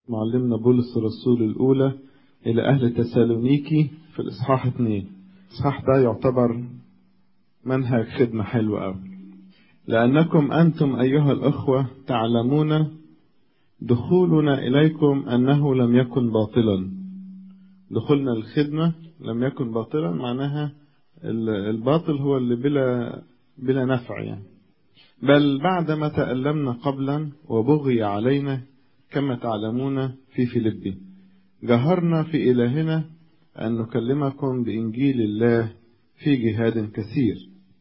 معلمنا بولس الرسول الأولى إلى أهل تسالونيكي في الإصحاح 2 الإصحاح ده يعتبر منهج خدمة حلو أوي لأنكم أنتم أيها الأخوة تعلمون دخولنا إليكم أنه لم يكن باطلا دخولنا الخدمة لم يكن باطلا معناها الباطل هو اللي بلا بلا نفع يعني بل بعدما تألمنا قبلا وبغي علينا كما تعلمون في فيلبي جهرنا في إلهنا أن نكلمكم بإنجيل الله في جهاد كثير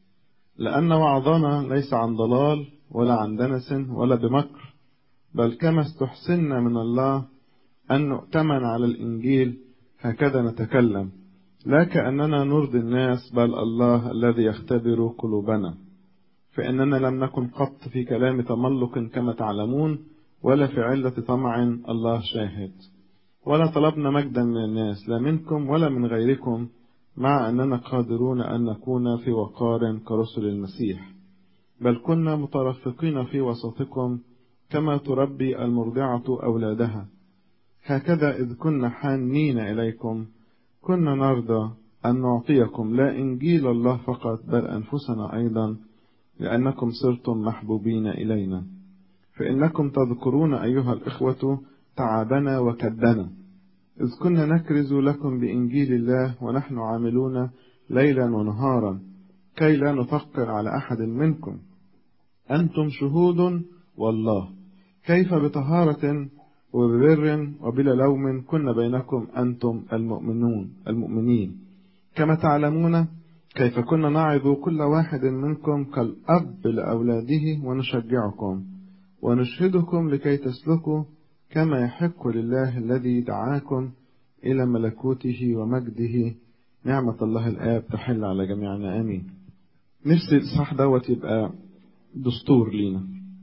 لأن وعظنا ليس عن ضلال ولا عن دنس ولا بمكر بل كما استحسنا من الله أن نؤتمن على الإنجيل هكذا نتكلم لا كأننا نرضي الناس بل الله الذي يختبر قلوبنا فإننا لم نكن قط في كلام تملق كما تعلمون ولا في علة طمع الله شاهد ولا طلبنا مجدا من الناس لا منكم ولا من غيركم مع أننا قادرون أن نكون في وقار كرسل المسيح بل كنا مترفقين في وسطكم كما تربي المرضعة أولادها هكذا إذ كنا حانين إليكم كنا نرضى أن نعطيكم لا إنجيل الله فقط بل أنفسنا أيضا لأنكم صرتم محبوبين إلينا فإنكم تذكرون أيها الإخوة تعبنا وكدنا إذ كنا نكرز لكم بإنجيل الله ونحن عاملون ليلا ونهارا كي لا نفكر على أحد منكم أنتم شهود والله كيف بطهارة وببر وبلا لوم كنا بينكم أنتم المؤمنون المؤمنين كما تعلمون كيف كنا نعظ كل واحد منكم كالأب لأولاده ونشجعكم ونشهدكم لكي تسلكوا كما يحق لله الذي دعاكم إلى ملكوته ومجده نعمة الله الآب تحل على جميعنا آمين نفسي الإصحاح دوت يبقى دستور لينا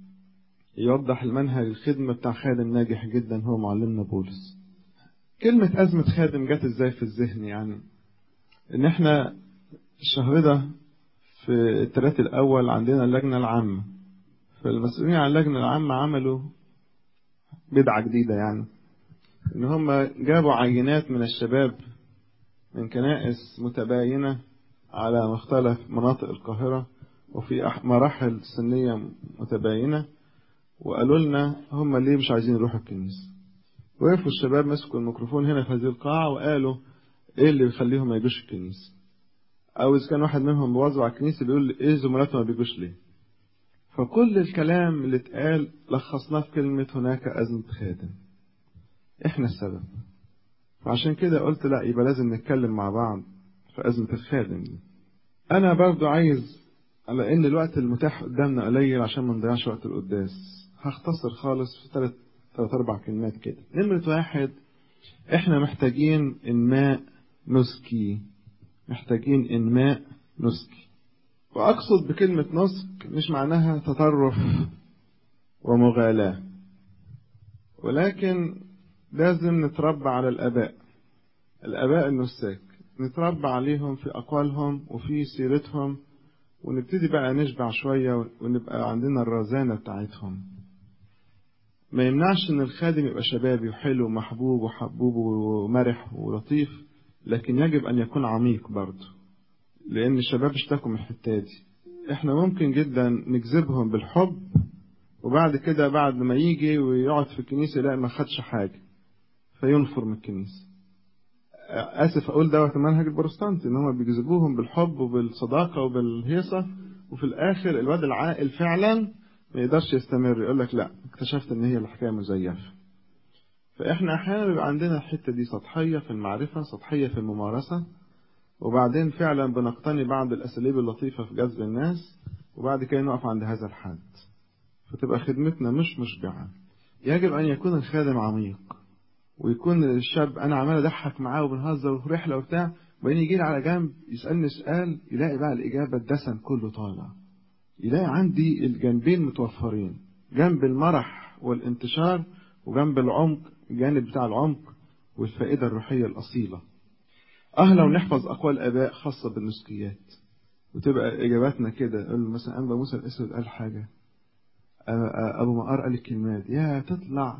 يوضح المنهج الخدمة بتاع خادم ناجح جدا هو معلمنا بولس كلمة أزمة خادم جت ازاي في الذهن يعني ان احنا الشهر ده في الثلاث الأول عندنا اللجنة العامة فالمسؤولين عن اللجنة العامة عملوا بدعة جديدة يعني إن هم جابوا عينات من الشباب من كنائس متباينة على مختلف مناطق القاهرة وفي مراحل سنية متباينة وقالوا لنا هم ليه مش عايزين يروحوا الكنيسة وقفوا الشباب مسكوا الميكروفون هنا في هذه القاعة وقالوا ايه اللي بيخليهم ما يجوش الكنيسة او اذا كان واحد منهم بيواظب على الكنيسة بيقول ايه زملاته ما بيجوش ليه فكل الكلام اللي اتقال لخصناه في كلمة هناك أزمة خادم احنا السبب فعشان كده قلت لا يبقى لازم نتكلم مع بعض في أزمة الخادم دي أنا برضو عايز على إن الوقت المتاح قدامنا قليل عشان ما نضيعش وقت القداس هختصر خالص في ثلاث ثلاث أربع كلمات كده نمرة واحد إحنا محتاجين إنماء نسكي محتاجين إنماء نسكي وأقصد بكلمة نسك مش معناها تطرف ومغالاة ولكن لازم نتربى على الآباء الآباء النساك نتربى عليهم في أقوالهم وفي سيرتهم ونبتدي بقى نشبع شوية ونبقى عندنا الرزانة بتاعتهم ما يمنعش ان الخادم يبقى شبابي وحلو ومحبوب وحبوب ومرح ولطيف لكن يجب ان يكون عميق برضه لان الشباب اشتكوا من الحته دي احنا ممكن جدا نجذبهم بالحب وبعد كده بعد ما يجي ويقعد في الكنيسه يلاقي ما خدش حاجه فينفر من الكنيسه اسف اقول دوت المنهج البروتستانتي ان هم بيجذبوهم بالحب وبالصداقه وبالهيصه وفي الاخر الواد العاقل فعلا ما يقدرش يستمر يقول لك لا اكتشفت ان هي الحكايه مزيفه فاحنا احيانا بيبقى عندنا الحته دي سطحيه في المعرفه سطحيه في الممارسه وبعدين فعلا بنقتني بعض الاساليب اللطيفه في جذب الناس وبعد كده نقف عند هذا الحد فتبقى خدمتنا مش مشبعه يجب ان يكون الخادم عميق ويكون الشاب انا عمال اضحك معاه وبنهزر وفي رحله وبتاع وبعدين يجي لي على جنب يسالني سؤال يلاقي بقى الاجابه الدسم كله طالع يلاقي عندي الجنبين متوفرين جنب المرح والانتشار وجنب العمق الجانب بتاع العمق والفائدة الروحية الأصيلة أه لو نحفظ أقوال آباء خاصة بالنسكيات وتبقى إجاباتنا كده يقول مثلا أنبا موسى الأسود قال حاجة أبو مقار قال الكلمات يا تطلع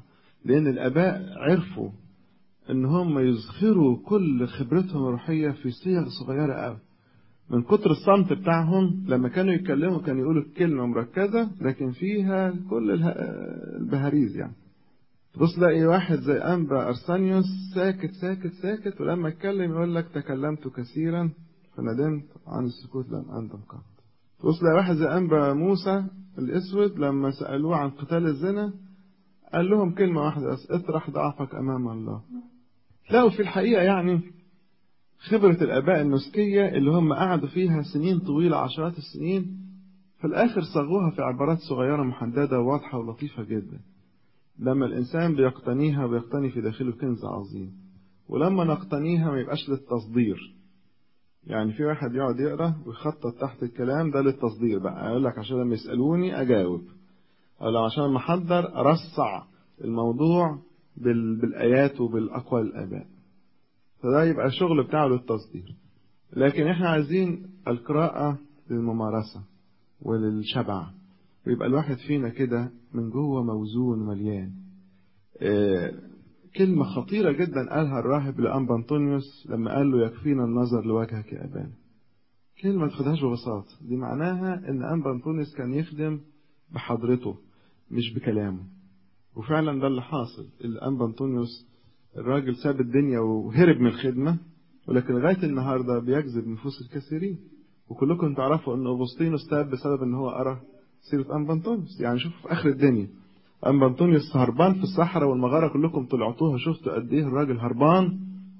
لأن الآباء عرفوا إن هم يزخروا كل خبرتهم الروحية في صيغ صغيرة قوي من كتر الصمت بتاعهم لما كانوا يتكلموا كانوا يقولوا كلمة مركزة لكن فيها كل البهاريز يعني تبص تلاقي واحد زي أنبا أرسانيوس ساكت ساكت ساكت ولما اتكلم يقول لك تكلمت كثيرا فندمت عن السكوت لم أندم قط تبص تلاقي واحد زي أنبا موسى الأسود لما سألوه عن قتال الزنا قال لهم كلمة واحدة بس اطرح ضعفك أمام الله تلاقوا في الحقيقة يعني خبرة الآباء النسكية اللي هم قعدوا فيها سنين طويلة عشرات السنين في الآخر صاغوها في عبارات صغيرة محددة وواضحة ولطيفة جدا لما الإنسان بيقتنيها ويقتني في داخله كنز عظيم ولما نقتنيها ما يبقاش للتصدير يعني في واحد يقعد يقرا ويخطط تحت الكلام ده للتصدير بقى يقول لك عشان لما يسألوني أجاوب أو لو عشان لما أحضر أرصع الموضوع بالآيات وبالأقوال الآباء فده يبقى الشغل بتاعه للتصدير لكن احنا عايزين القراءة للممارسة وللشبع ويبقى الواحد فينا كده من جوه موزون ومليان اه كلمة خطيرة جدا قالها الراهب لأنبا أنطونيوس لما قال له يكفينا النظر لوجهك يا أبانا كلمة ما تاخدهاش ببساطة دي معناها إن أنبا أنطونيوس كان يخدم بحضرته مش بكلامه وفعلا ده اللي حاصل الأنبا أنطونيوس الراجل ساب الدنيا وهرب من الخدمة ولكن لغاية النهاردة بيجذب نفوس الكثيرين وكلكم تعرفوا أن أغسطينوس تاب بسبب أن هو قرأ سيرة أنبانطونيوس يعني شوفوا في آخر الدنيا أنبانطونيوس هربان في الصحراء والمغارة كلكم طلعتوها شفتوا قد إيه الراجل هربان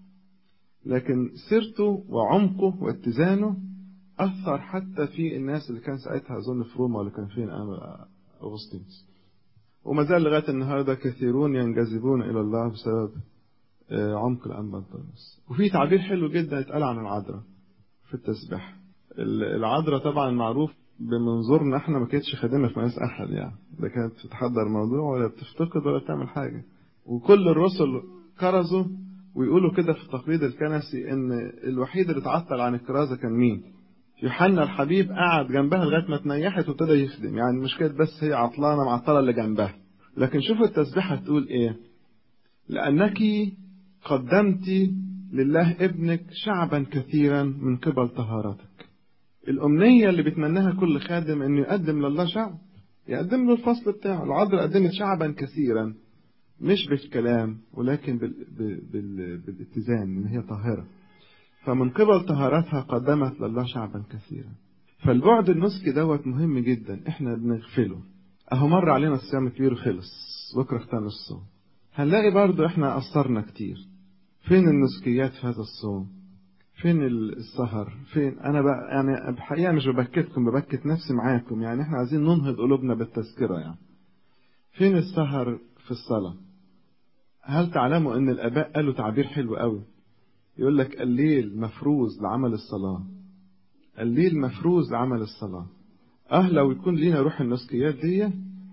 لكن سيرته وعمقه واتزانه أثر حتى في الناس اللي كان ساعتها أظن في روما ولا كان فين أغسطينوس وما زال لغاية النهاردة كثيرون ينجذبون إلى الله بسبب عمق الأنبانطونيوس وفي تعبير حلو جدا اتقال عن العذراء في التسبيح العذراء طبعا معروف بمنظورنا احنا ما كانتش خادمة في مقاس أحد يعني ده كانت بتحضر موضوع ولا بتفتقد ولا بتعمل حاجة وكل الرسل كرزوا ويقولوا كده في التقليد الكنسي ان الوحيد اللي اتعطل عن الكرازة كان مين يوحنا الحبيب قعد جنبها لغاية ما تنيحت وابتدى يخدم يعني مش كانت بس هي عطلانة معطلة اللي جنبها لكن شوفوا التسبيحة تقول ايه لأنك قدمت لله ابنك شعبا كثيرا من قبل طهارتك الأمنية اللي بيتمناها كل خادم إنه يقدم لله شعب يقدم له الفصل بتاعه العذراء قدمت شعبا كثيرا مش بالكلام ولكن بال... بال... بالاتزان إن هي طاهرة فمن قبل طهارتها قدمت لله شعبا كثيرا فالبعد النسكي دوت مهم جدا احنا بنغفله اهو مر علينا الصيام الكبير وخلص بكره اختار الصوم هنلاقي برضو احنا قصرنا كتير فين النسكيات في هذا الصوم فين السهر فين انا بقى يعني بحقيقه مش ببكتكم ببكت نفسي معاكم يعني احنا عايزين ننهض قلوبنا بالتذكره يعني فين السهر في الصلاه هل تعلموا ان الاباء قالوا تعبير حلو قوي يقول لك الليل مفروز لعمل الصلاه الليل مفروز لعمل الصلاه اه لو يكون لينا روح النسكيات دي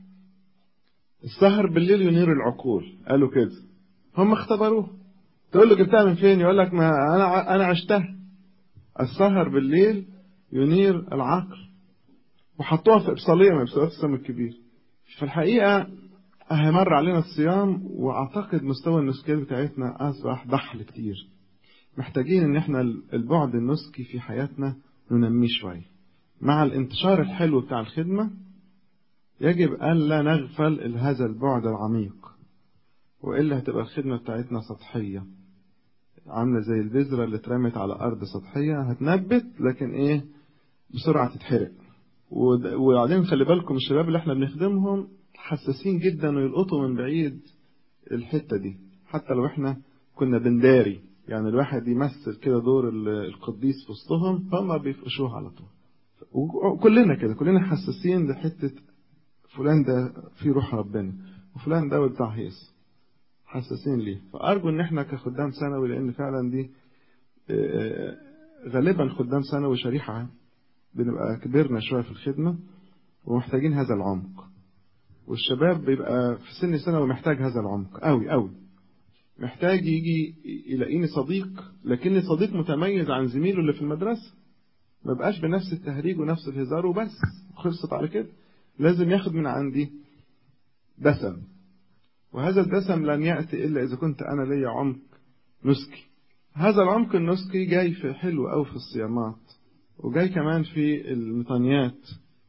السهر بالليل ينير العقول قالوا كده هم اختبروه تقول له جبتها من فين يقول لك ما انا انا عشتها السهر بالليل ينير العقل وحطوها في ابصاليه من ابصالات السم الكبير في الحقيقه مر علينا الصيام واعتقد مستوى النسكيات بتاعتنا اصبح ضحل كتير محتاجين ان احنا البعد النسكي في حياتنا ننميه شويه مع الانتشار الحلو بتاع الخدمه يجب ألا نغفل هذا البعد العميق وإلا هتبقى الخدمة بتاعتنا سطحية عاملة زي البذرة اللي اترمت على أرض سطحية هتنبت لكن إيه بسرعة تتحرق وبعدين خلي بالكم الشباب اللي احنا بنخدمهم حساسين جدا ويلقطوا من بعيد الحتة دي حتى لو احنا كنا بنداري يعني الواحد يمثل كده دور القديس في وسطهم فهم بيفقشوه على طول وكلنا كده كلنا حساسين لحتة فلان ده في روح ربنا وفلان ده بتاع هيص حساسين ليه فأرجو إن إحنا كخدام ثانوي لأن فعلا دي غالبا خدام ثانوي شريحة بنبقى كبرنا شوية في الخدمة ومحتاجين هذا العمق والشباب بيبقى في سن ثانوي محتاج هذا العمق قوي قوي محتاج يجي يلاقيني صديق لكني صديق متميز عن زميله اللي في المدرسة ما بقاش بنفس التهريج ونفس الهزار وبس خلصت على كده لازم ياخد من عندي دسم وهذا الدسم لن يأتي إلا إذا كنت أنا لي عمق نسكي هذا العمق النسكي جاي في حلو أو في الصيامات وجاي كمان في المطانيات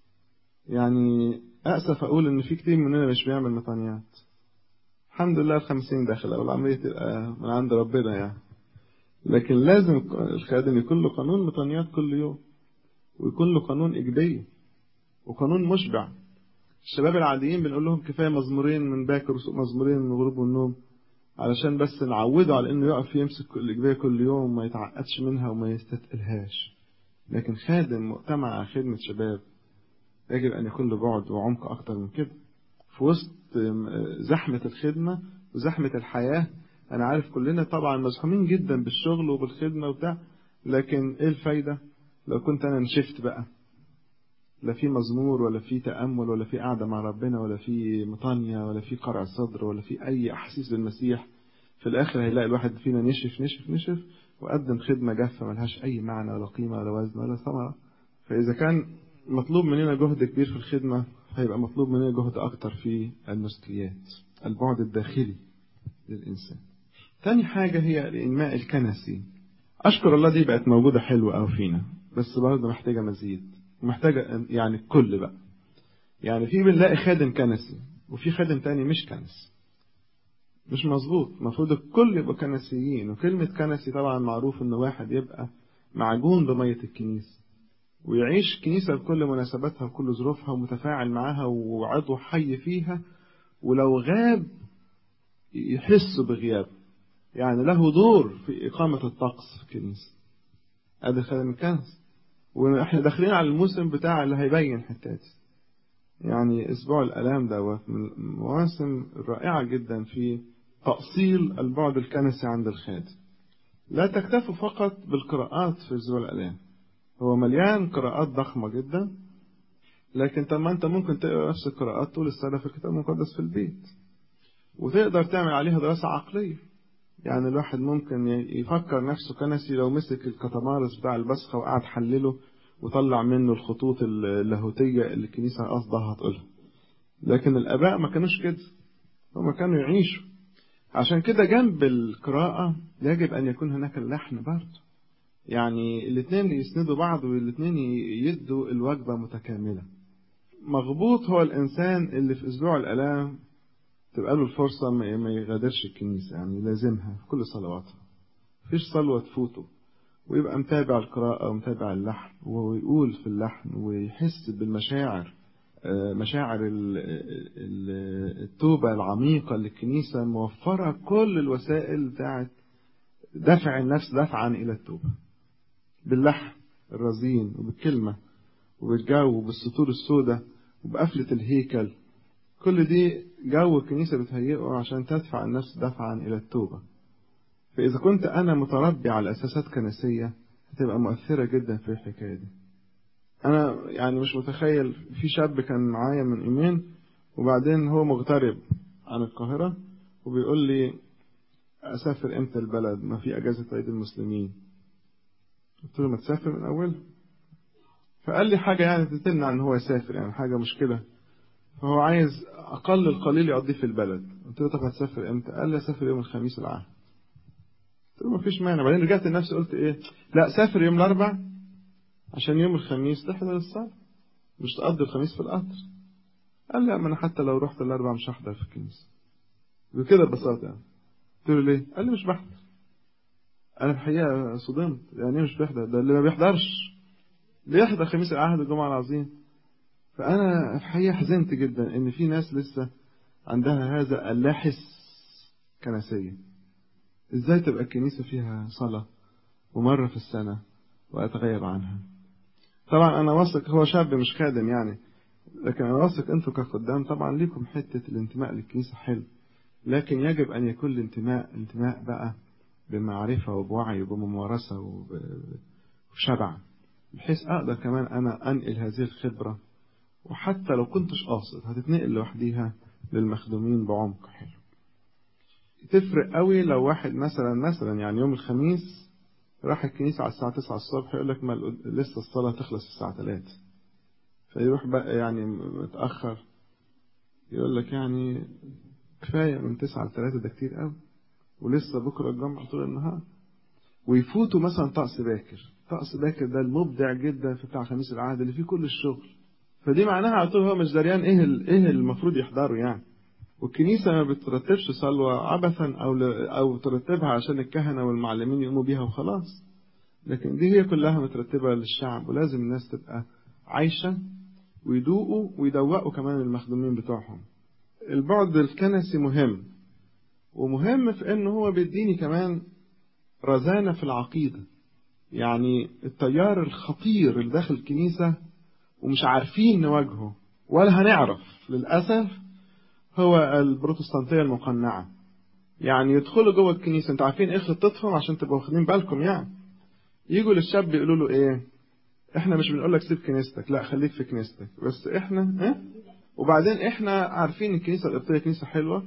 يعني أسف أقول إن في كتير مننا مش بيعمل مطانيات الحمد لله الخمسين داخل أو العملية تبقى من عند ربنا يعني لكن لازم الخادم يكون له قانون مطانيات كل يوم ويكون له قانون إيجابية وقانون مشبع الشباب العاديين بنقول لهم كفاية مزمورين من باكر ومزمورين من الغروب والنوم علشان بس نعوده على انه يقف يمسك الإجبية كل يوم وما يتعقدش منها وما يستثقلهاش لكن خادم مؤتمع خدمة شباب يجب أن يكون له بعد وعمق أكتر من كده في وسط زحمة الخدمة وزحمة الحياة أنا عارف كلنا طبعا مزحومين جدا بالشغل وبالخدمة وبتاع لكن إيه الفايدة لو كنت أنا نشفت بقى لا في مزمور ولا في تأمل ولا في قعدة مع ربنا ولا في مطانية ولا في قرع صدر ولا في أي أحاسيس بالمسيح في الآخر هيلاقي الواحد فينا نشف نشف نشف وقدم خدمة جافة ملهاش أي معنى ولا قيمة ولا وزن ولا ثمرة فإذا كان مطلوب مننا جهد كبير في الخدمة هيبقى مطلوب مننا جهد أكتر في النسكيات البعد الداخلي للإنسان تاني حاجة هي الإنماء الكنسي أشكر الله دي بقت موجودة حلوة أو فينا بس برضه محتاجة مزيد ومحتاجة يعني الكل بقى يعني في بنلاقي خادم كنسي وفي خادم تاني مش كنسي مش مظبوط المفروض الكل يبقوا كنسيين وكلمة كنسي طبعا معروف إن واحد يبقى معجون بمية الكنيسة ويعيش كنيسة بكل مناسباتها وكل ظروفها ومتفاعل معاها وعضو حي فيها ولو غاب يحس بغياب يعني له دور في إقامة الطقس في الكنيسة هذا خادم الكنس واحنا داخلين على الموسم بتاع اللي هيبين حتاتي يعني اسبوع الالام دوت من المواسم الرائعه جدا في تاصيل البعد الكنسي عند الخادم لا تكتفوا فقط بالقراءات في اسبوع الالام هو مليان قراءات ضخمه جدا لكن طب ما انت ممكن تقرا نفس القراءات طول السنه في الكتاب المقدس في البيت وتقدر تعمل عليها دراسه عقليه يعني الواحد ممكن يفكر نفسه كنسي لو مسك الكتمارس بتاع البسخة وقعد حلله وطلع منه الخطوط اللاهوتية اللي الكنيسة قصدها هتقولها لكن الآباء ما كانوش كده هم كانوا يعيشوا عشان كده جنب القراءة يجب أن يكون هناك اللحن برضه يعني الاثنين يسندوا بعض والاثنين يدوا الوجبة متكاملة مغبوط هو الإنسان اللي في أسبوع الآلام تبقى له الفرصة ما يغادرش الكنيسة يعني لازمها في كل صلواتها مفيش صلوة تفوته ويبقى متابع القراءة ومتابع اللحن ويقول في اللحن ويحس بالمشاعر مشاعر التوبة العميقة اللي الكنيسة موفرة كل الوسائل بتاعت دفع النفس دفعا إلى التوبة باللحن الرزين وبالكلمة وبالجو وبالسطور السوداء وبقفلة الهيكل كل دي جو الكنيسة بتهيئه عشان تدفع النفس دفعا إلى التوبة فإذا كنت أنا متربي على أساسات كنسية هتبقى مؤثرة جدا في الحكاية دي أنا يعني مش متخيل في شاب كان معايا من إيمين وبعدين هو مغترب عن القاهرة وبيقول لي أسافر إمتى البلد ما في أجازة عيد المسلمين قلت له ما تسافر من أول فقال لي حاجة يعني تتمنع إن هو يسافر يعني حاجة مشكلة فهو عايز أقل القليل يقضيه في البلد قلت له طب هتسافر إمتى قال لي أسافر يوم الخميس العهد قلت له ما فيش مانع بعدين رجعت لنفسي قلت إيه لا سافر يوم الأربع عشان يوم الخميس تحضر الصلاة مش تقضي الخميس في القطر قال لي ما أنا حتى لو رحت الأربع مش هحضر في الكنيسة بكده ببساطة يعني قلت له ليه؟ قال لي مش بحضر أنا الحقيقة صدمت يعني إيه مش بيحضر ده اللي ما بيحضرش بيحضر خميس العهد الجمعة العظيم فأنا الحقيقة حزنت جدا إن في ناس لسه عندها هذا اللاحس كنسية إزاي تبقى الكنيسة فيها صلاة ومرة في السنة وأتغيب عنها طبعا أنا واثق هو شاب مش خادم يعني لكن أنا واثق أنتوا كخدام طبعا ليكم حتة الانتماء للكنيسة حلو لكن يجب أن يكون الانتماء انتماء بقى بمعرفة وبوعي وبممارسة وبشبع بحيث أقدر كمان أنا أنقل هذه الخبرة وحتى لو كنتش قاصد هتتنقل لوحديها للمخدومين بعمق حلو تفرق قوي لو واحد مثلا مثلا يعني يوم الخميس راح الكنيسة على الساعة 9 الصبح يقول لك ما لسه الصلاة تخلص الساعة 3 فيروح بقى يعني متأخر يقول لك يعني كفاية من تسعة لثلاثة ده كتير قوي ولسه بكرة الجمعة طول النهار ويفوتوا مثلا طقس باكر طقس باكر ده المبدع جدا في بتاع خميس العهد اللي فيه كل الشغل فدي معناها على طول هو مش دريان ايه ايه المفروض يحضره يعني والكنيسة ما بترتبش صلوة عبثا أو أو ترتبها عشان الكهنة والمعلمين يقوموا بيها وخلاص لكن دي هي كلها مترتبة للشعب ولازم الناس تبقى عايشة ويدوقوا ويدوقوا كمان المخدومين بتوعهم البعد الكنسي مهم ومهم في انه هو بيديني كمان رزانة في العقيدة يعني التيار الخطير اللي داخل الكنيسة ومش عارفين نواجهه ولا هنعرف للأسف هو البروتستانتية المقنعة يعني يدخلوا جوه الكنيسة انتوا عارفين ايه خطتهم عشان تبقوا واخدين بالكم يعني يجوا للشاب يقولوا له ايه احنا مش بنقول لك سيب كنيستك لا خليك في كنيستك بس احنا ايه وبعدين احنا عارفين الكنيسة القبطية كنيسة حلوة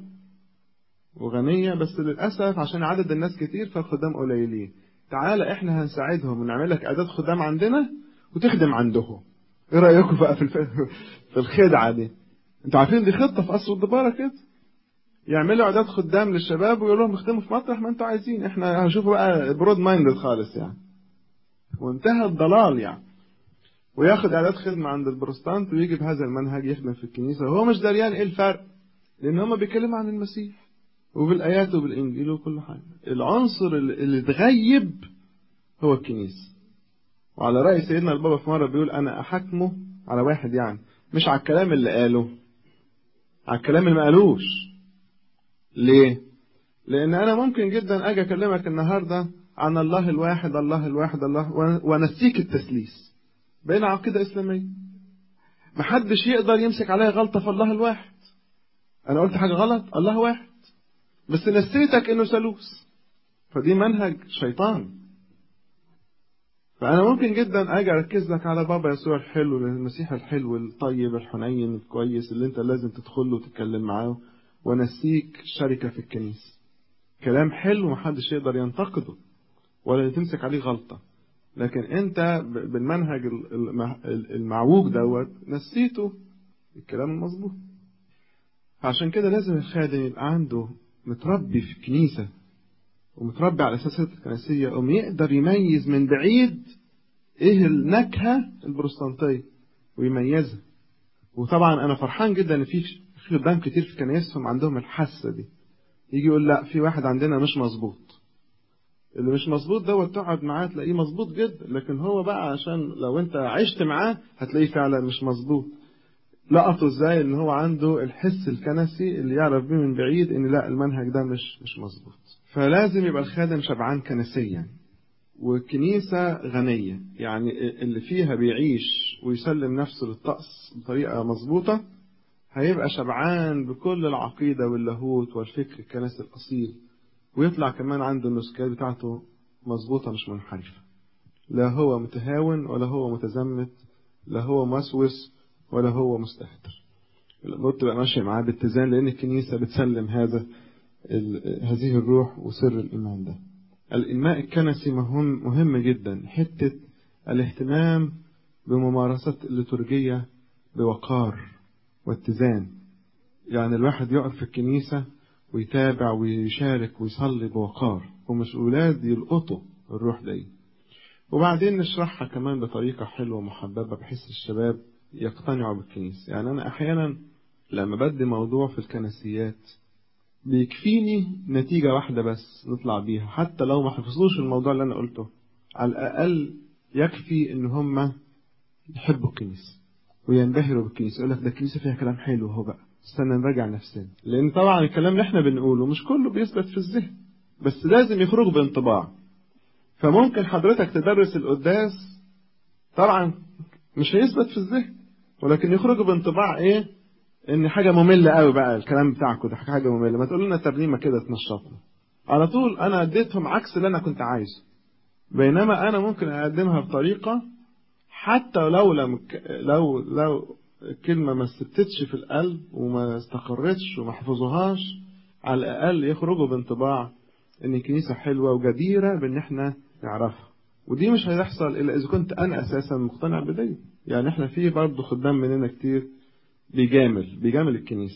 وغنية بس للأسف عشان عدد الناس كتير فالخدام قليلين تعالى احنا هنساعدهم ونعمل لك اعداد خدام عندنا وتخدم عندهم ايه رأيكم بقى في في الخدعة دي انتوا عارفين دي خطة في قصر الدبارة كده يعملوا اعداد خدام للشباب ويقول لهم اخدموا في مطرح ما انتوا عايزين احنا هنشوفوا بقى برود مايندد خالص يعني وانتهى الضلال يعني وياخد اعداد خدمة عند البروستانت ويجي بهذا المنهج يخدم في الكنيسة وهو مش دريان ايه الفرق لان هم بيتكلموا عن المسيح وبالايات وبالانجيل وكل حاجة العنصر اللي اتغيب هو الكنيسة وعلى رأي سيدنا البابا في مرة بيقول انا احكمه على واحد يعني مش على الكلام اللي قاله على الكلام اللي ما قالوش ليه لان انا ممكن جدا اجي اكلمك النهارده عن الله الواحد الله الواحد الله ونسيك التثليث بين عقيده اسلاميه محدش يقدر يمسك عليا غلطه في الله الواحد انا قلت حاجه غلط الله واحد بس نسيتك انه ثالوث فدي منهج شيطان فأنا ممكن جدا أجي أركز لك على بابا يسوع الحلو المسيح الحلو الطيب الحنين الكويس اللي أنت لازم تدخل له وتتكلم معاه ونسيك شركة في الكنيسة. كلام حلو محدش يقدر ينتقده ولا تمسك عليه غلطة. لكن أنت بالمنهج المعوج دوت نسيته الكلام المظبوط. عشان كده لازم الخادم يبقى عنده متربي في الكنيسة ومتربي على الأساسات الكنسية قوم يقدر يميز من بعيد إيه النكهة البروستانتية ويميزها وطبعا أنا فرحان جدا إن في خدام كتير في كنايسهم عندهم الحاسة دي يجي يقول لا في واحد عندنا مش مظبوط اللي مش مظبوط دوت تقعد معاه تلاقيه مظبوط جدا لكن هو بقى عشان لو انت عشت معاه هتلاقيه فعلا مش مظبوط لقطوا ازاي ان هو عنده الحس الكنسي اللي يعرف بيه من بعيد ان لا المنهج ده مش مش مظبوط فلازم يبقى الخادم شبعان كنسيا وكنيسة غنية يعني اللي فيها بيعيش ويسلم نفسه للطقس بطريقة مظبوطة هيبقى شبعان بكل العقيدة واللاهوت والفكر الكنسي الأصيل ويطلع كمان عنده النسكات بتاعته مظبوطة مش منحرفة لا هو متهاون ولا هو متزمت لا هو موسوس ولا هو مستهتر الأمور تبقى ماشية معاه باتزان لأن الكنيسة بتسلم هذا هذه الروح وسر الإيمان ده الإنماء الكنسي مهم, مهم جدا حتة الاهتمام بممارسة الليتورجية بوقار واتزان يعني الواحد يقف في الكنيسة ويتابع ويشارك ويصلي بوقار ومش أولاد يلقطوا الروح دي وبعدين نشرحها كمان بطريقة حلوة محببة بحيث الشباب يقتنعوا بالكنيسة يعني أنا أحيانا لما بدي موضوع في الكنسيات بيكفيني نتيجة واحدة بس نطلع بيها حتى لو ما حفظوش الموضوع اللي أنا قلته على الأقل يكفي إن هم يحبوا الكنيسة وينبهروا بالكنيسة يقول لك ده الكنيسة فيها كلام حلو اهو بقى استنى نراجع نفسنا لأن طبعا الكلام اللي احنا بنقوله مش كله بيثبت في الذهن بس لازم يخرج بانطباع فممكن حضرتك تدرس القداس طبعا مش هيثبت في الذهن ولكن يخرج بانطباع ايه ان حاجه ممله قوي بقى الكلام بتاعكم ده حاجه ممله ما تقولوا لنا ترنيمه كده تنشطنا على طول انا اديتهم عكس اللي انا كنت عايزه بينما انا ممكن اقدمها بطريقه حتى لو لم لو لو الكلمه ما استبتتش في القلب وما استقرتش وما حفظوهاش على الاقل يخرجوا بانطباع ان الكنيسه حلوه وجديره بان احنا نعرفها ودي مش هيحصل الا اذا كنت انا اساسا مقتنع بدي يعني احنا في برضه خدام مننا كتير بيجامل بيجامل الكنيسة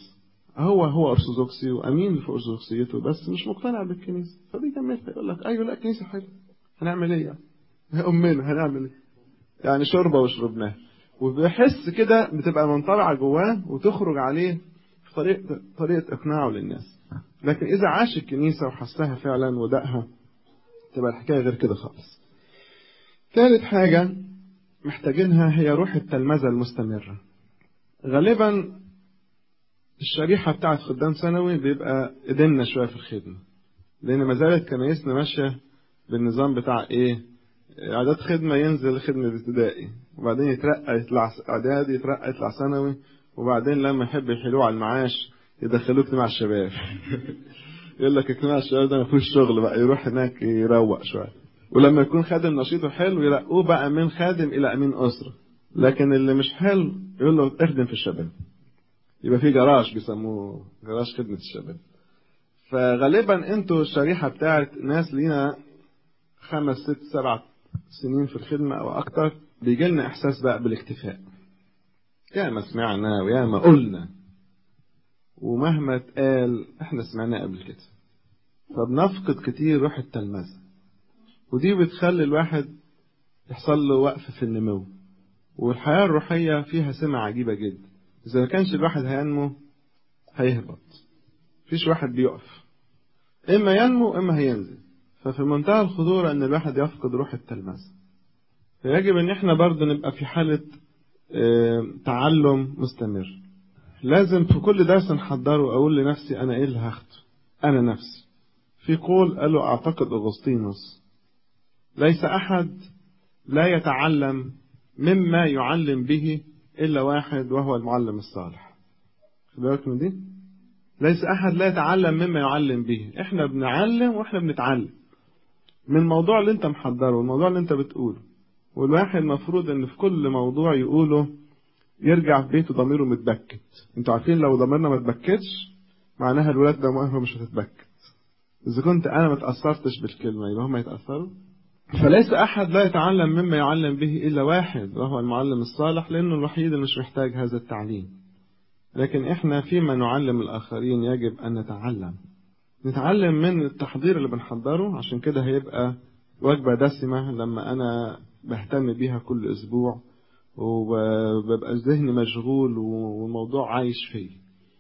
هو هو ارثوذكسي وامين في ارثوذكسيته بس مش مقتنع بالكنيسه فبيجملها يقول لك ايوه لا الكنيسه حلوه هنعمل ايه يعني؟ يا امنا هنعمل ايه؟ يعني شوربه وشربناها وبيحس كده بتبقى منطبعه جواه وتخرج عليه في طريقه طريقه اقناعه للناس لكن اذا عاش الكنيسه وحسها فعلا ودقها تبقى الحكايه غير كده خالص ثالث حاجه محتاجينها هي روح التلمذه المستمره غالبا الشريحة بتاعت خدام ثانوي بيبقى ايدينا شوية في الخدمة لأن ما زالت كنايسنا ماشية بالنظام بتاع إيه إعداد خدمة ينزل خدمة ابتدائي وبعدين يترقى يطلع إعدادي يترقى يطلع ثانوي وبعدين لما يحب يحيلوه على المعاش يدخلوه اجتماع الشباب يقول لك اجتماع الشباب ده ما فيهوش شغل بقى يروح هناك يروق شوية ولما يكون خادم نشيط وحلو يرقوه بقى من خادم إلى أمين أسرة لكن اللي مش حلو يقول له اخدم في الشباب يبقى في جراج بيسموه جراج خدمة الشباب فغالبا انتوا الشريحة بتاعت ناس لينا خمس ست سبع سنين في الخدمة او اكتر بيجي لنا احساس بقى بالاكتفاء يا ما سمعنا ويا ما قلنا ومهما اتقال احنا سمعناه قبل كده فبنفقد كتير روح التلمذة ودي بتخلي الواحد يحصل له وقف في النمو والحياة الروحية فيها سمة عجيبة جدا إذا ما كانش الواحد هينمو هيهبط مفيش واحد بيقف إما ينمو إما هينزل ففي منتهى الخطورة إن الواحد يفقد روح التلمذة فيجب إن إحنا برضه نبقى في حالة تعلم مستمر لازم في كل درس نحضره أقول لنفسي أنا إيه اللي هاخده أنا نفسي في قول قاله أعتقد أغسطينوس ليس أحد لا يتعلم مما يعلم به إلا واحد وهو المعلم الصالح خد بالك من دي ليس أحد لا يتعلم مما يعلم به إحنا بنعلم وإحنا بنتعلم من الموضوع اللي أنت محضره والموضوع اللي أنت بتقوله والواحد مفروض إن في كل موضوع يقوله يرجع في بيته ضميره متبكت انتوا عارفين لو ضميرنا ما اتبكتش معناها الولاد ضميرهم مش هتتبكت إذا كنت أنا ما تأثرتش بالكلمة يبقى هم يتأثروا فليس أحد لا يتعلم مما يعلم به إلا واحد وهو المعلم الصالح لأنه الوحيد اللي مش محتاج هذا التعليم لكن إحنا فيما نعلم الآخرين يجب أن نتعلم نتعلم من التحضير اللي بنحضره عشان كده هيبقى وجبة دسمة لما أنا بهتم بيها كل أسبوع وببقى ذهني مشغول والموضوع عايش فيه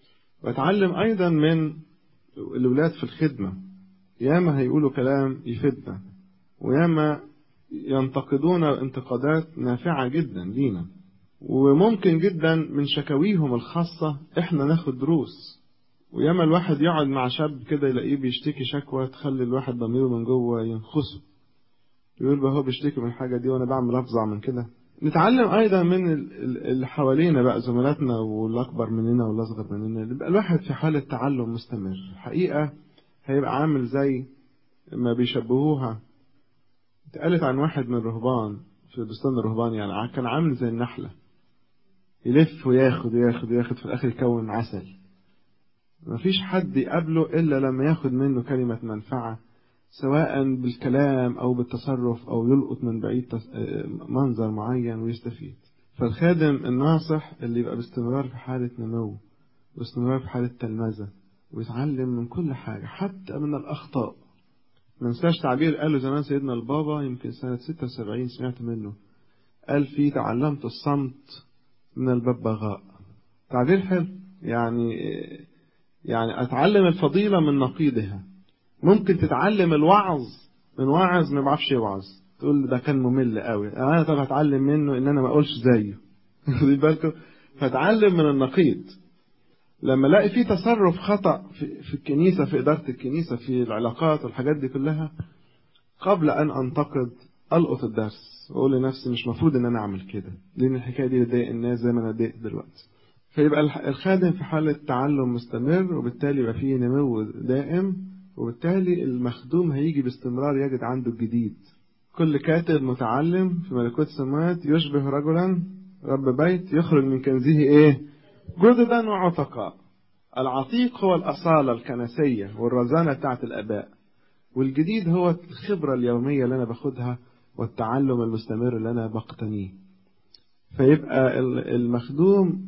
بتعلم أيضا من الولاد في الخدمة ياما هيقولوا كلام يفيدنا وياما ينتقدون انتقادات نافعة جدا لينا وممكن جدا من شكاويهم الخاصة احنا ناخد دروس وياما الواحد يقعد مع شاب كده يلاقيه بيشتكي شكوى تخلي الواحد ضميره من جوه ينخسه يقول بقى هو بيشتكي من الحاجة دي وانا بعمل افظع من كده نتعلم ايضا من اللي حوالينا بقى زملاتنا والاكبر مننا والاصغر مننا يبقى الواحد في حالة تعلم مستمر الحقيقة هيبقى عامل زي ما بيشبهوها اتقالت عن واحد من الرهبان في بستان الرهبان يعني كان عامل زي النحلة يلف وياخد وياخد وياخد في الآخر يكون عسل مفيش حد يقابله إلا لما ياخد منه كلمة منفعة سواء بالكلام أو بالتصرف أو يلقط من بعيد منظر معين ويستفيد فالخادم الناصح اللي يبقى باستمرار في حالة نمو باستمرار في حالة تلمذة ويتعلم من كل حاجة حتى من الأخطاء ما ننساش تعبير قاله زمان سيدنا البابا يمكن سنة 76 سمعت منه قال فيه تعلمت الصمت من الببغاء تعبير حلو يعني يعني أتعلم الفضيلة من نقيضها ممكن تتعلم الوعظ من واعظ ما بيعرفش يوعظ تقول ده كان ممل قوي انا طب هتعلم منه ان انا ما اقولش زيه خدي بالكم فتعلم من النقيض لما الاقي في تصرف خطا في, في الكنيسه في اداره الكنيسه في العلاقات والحاجات دي كلها قبل ان انتقد القط الدرس واقول لنفسي مش مفروض ان انا اعمل كده لان الحكايه دي بتضايق الناس زي ما انا اتضايق دلوقتي فيبقى الخادم في حاله تعلم مستمر وبالتالي يبقى فيه نمو دائم وبالتالي المخدوم هيجي باستمرار يجد عنده الجديد كل كاتب متعلم في ملكوت السماوات يشبه رجلا رب بيت يخرج من كنزه ايه جددا وعتقاء العتيق هو الأصالة الكنسية والرزانة بتاعت الآباء والجديد هو الخبرة اليومية اللي أنا باخدها والتعلم المستمر اللي أنا بقتنيه فيبقى المخدوم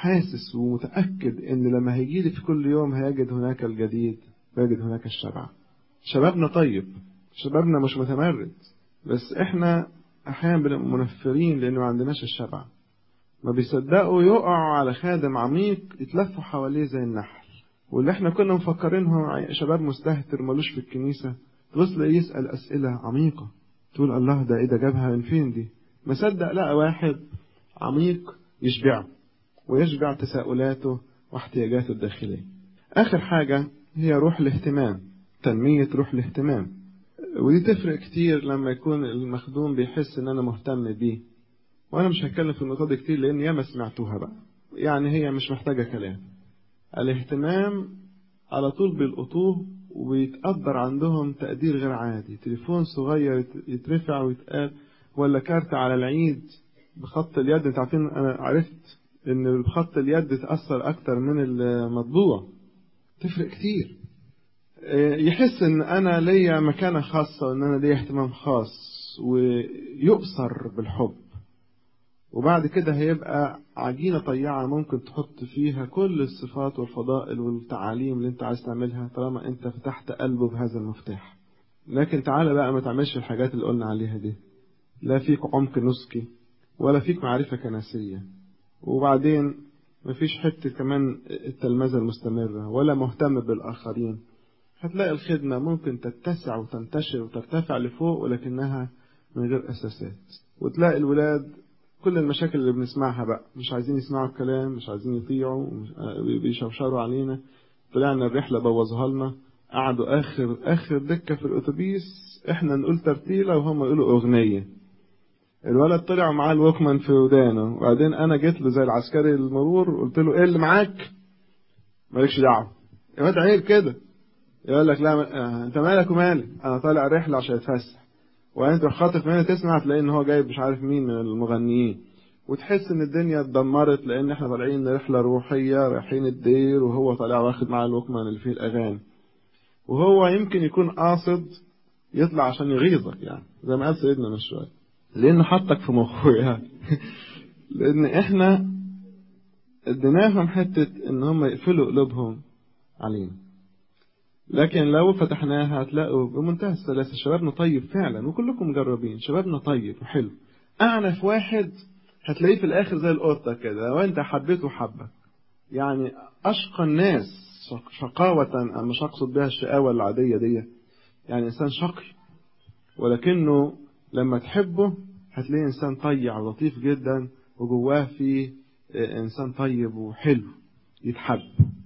حاسس ومتأكد إن لما هيجي لي في كل يوم هيجد هناك الجديد ويجد هناك الشبع شبابنا طيب شبابنا مش متمرد بس احنا احيانا بنبقى منفرين لانه ما عندناش الشبع ما بيصدقوا يقعوا على خادم عميق يتلفوا حواليه زي النحل واللي احنا كنا مفكرينه شباب مستهتر ملوش في الكنيسة تبص يسأل أسئلة عميقة تقول الله ده ايه ده جابها من فين دي ما صدق لقى واحد عميق يشبعه ويشبع تساؤلاته واحتياجاته الداخلية آخر حاجة هي روح الاهتمام تنمية روح الاهتمام ودي تفرق كتير لما يكون المخدوم بيحس ان انا مهتم بيه وانا مش هتكلم في النقطة دي كتير لان ياما سمعتوها بقى يعني هي مش محتاجة كلام الاهتمام على طول بيلقطوه وبيتقدر عندهم تقدير غير عادي تليفون صغير يترفع ويتقال ولا كارت على العيد بخط اليد انت عارفين انا عرفت ان بخط اليد تأثر اكتر من المطبوع تفرق كتير يحس ان انا ليا مكانة خاصة وان انا ليا اهتمام خاص ويؤثر بالحب وبعد كده هيبقى عجينة طيعة ممكن تحط فيها كل الصفات والفضائل والتعاليم اللي انت عايز تعملها طالما انت فتحت قلبه بهذا المفتاح لكن تعالى بقى ما تعملش الحاجات اللي قلنا عليها دي لا فيك عمق نسكي ولا فيك معرفة كنسية وبعدين مفيش حتة كمان التلمذة المستمرة ولا مهتم بالآخرين هتلاقي الخدمة ممكن تتسع وتنتشر وترتفع لفوق ولكنها من غير أساسات وتلاقي الولاد كل المشاكل اللي بنسمعها بقى مش عايزين يسمعوا الكلام مش عايزين يطيعوا بيشوشروا علينا طلعنا الرحلة بوظها لنا قعدوا آخر آخر دكة في الأتوبيس إحنا نقول ترتيلة وهم يقولوا أغنية الولد طلع معاه الوكمان في ودانه وبعدين أنا جيت له زي العسكري المرور قلت له إيه اللي معاك؟ مالكش دعوة يا واد عيب كده يقول لك لا آه انت مالك ومالي انا طالع رحله عشان اتفسح وانت خاطف مني تسمع تلاقي ان هو جايب مش عارف مين من المغنيين وتحس ان الدنيا اتدمرت لان احنا طالعين رحله روحيه رايحين الدير وهو طالع واخد معاه الوكمان اللي فيه الاغاني وهو يمكن يكون قاصد يطلع عشان يغيظك يعني زي ما قال سيدنا من شويه لانه حطك في مخه يعني لان احنا اديناهم حته ان هم يقفلوا قلوبهم علينا لكن لو فتحناها هتلاقوا بمنتهى السلاسة شبابنا طيب فعلا وكلكم مجربين شبابنا طيب وحلو أعنف واحد هتلاقيه في الآخر زي القطة كده وأنت حبيته حبك يعني أشقى الناس شقاوة أنا مش أقصد بها الشقاوة العادية دي يعني إنسان شقي ولكنه لما تحبه هتلاقيه إنسان طيع ولطيف جدا وجواه فيه إنسان طيب وحلو يتحب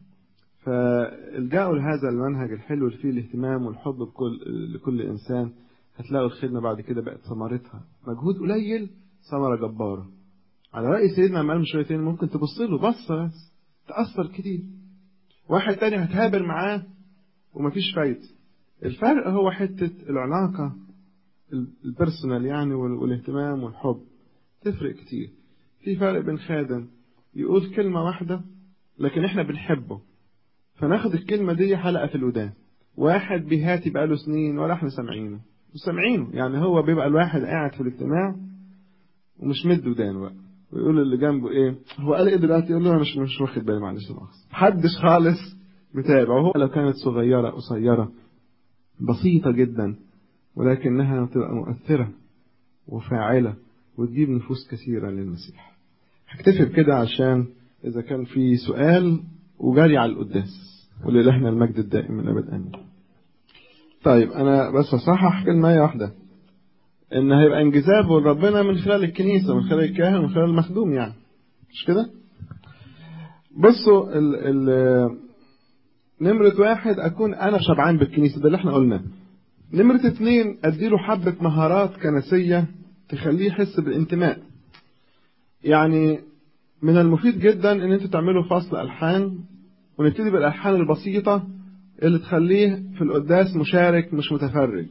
فالجأوا لهذا المنهج الحلو اللي فيه الاهتمام والحب بكل لكل إنسان هتلاقوا الخدمة بعد كده بقت ثمرتها مجهود قليل ثمرة جبارة على رأي سيدنا عمال من شويتين ممكن تبص له بصة بس تأثر كتير واحد تاني هتهابر معاه ومفيش فايدة الفرق هو حتة العلاقة البيرسونال يعني والاهتمام والحب تفرق كتير في فرق بين خادم يقول كلمة واحدة لكن احنا بنحبه فناخد الكلمة دي حلقة في الودان واحد بيهاتي بقاله سنين ولا احنا سامعينه سامعينه يعني هو بيبقى الواحد قاعد في الاجتماع ومش مد ودان بقى ويقول اللي جنبه ايه هو قال ايه دلوقتي يقول له انا مش مش واخد بالي معلش مؤاخذة محدش خالص متابع وهو لو كانت صغيرة قصيرة بسيطة جدا ولكنها تبقى مؤثرة وفاعلة وتجيب نفوس كثيرة للمسيح هكتفي بكده عشان إذا كان في سؤال وجاري على القداس ولإلهنا المجد الدائم من أبد آمين طيب أنا بس أصحح كلمة واحدة إن هيبقى انجذاب ربنا من خلال الكنيسة من خلال الكاهن من خلال المخدوم يعني مش كده؟ بصوا ال ال نمرة واحد أكون أنا شبعان بالكنيسة ده اللي احنا قلناه نمرة اتنين أديله حبة مهارات كنسية تخليه يحس بالانتماء يعني من المفيد جدا ان انتوا تعملوا فصل الحان ونبتدي بالالحان البسيطه اللي تخليه في القداس مشارك مش متفرج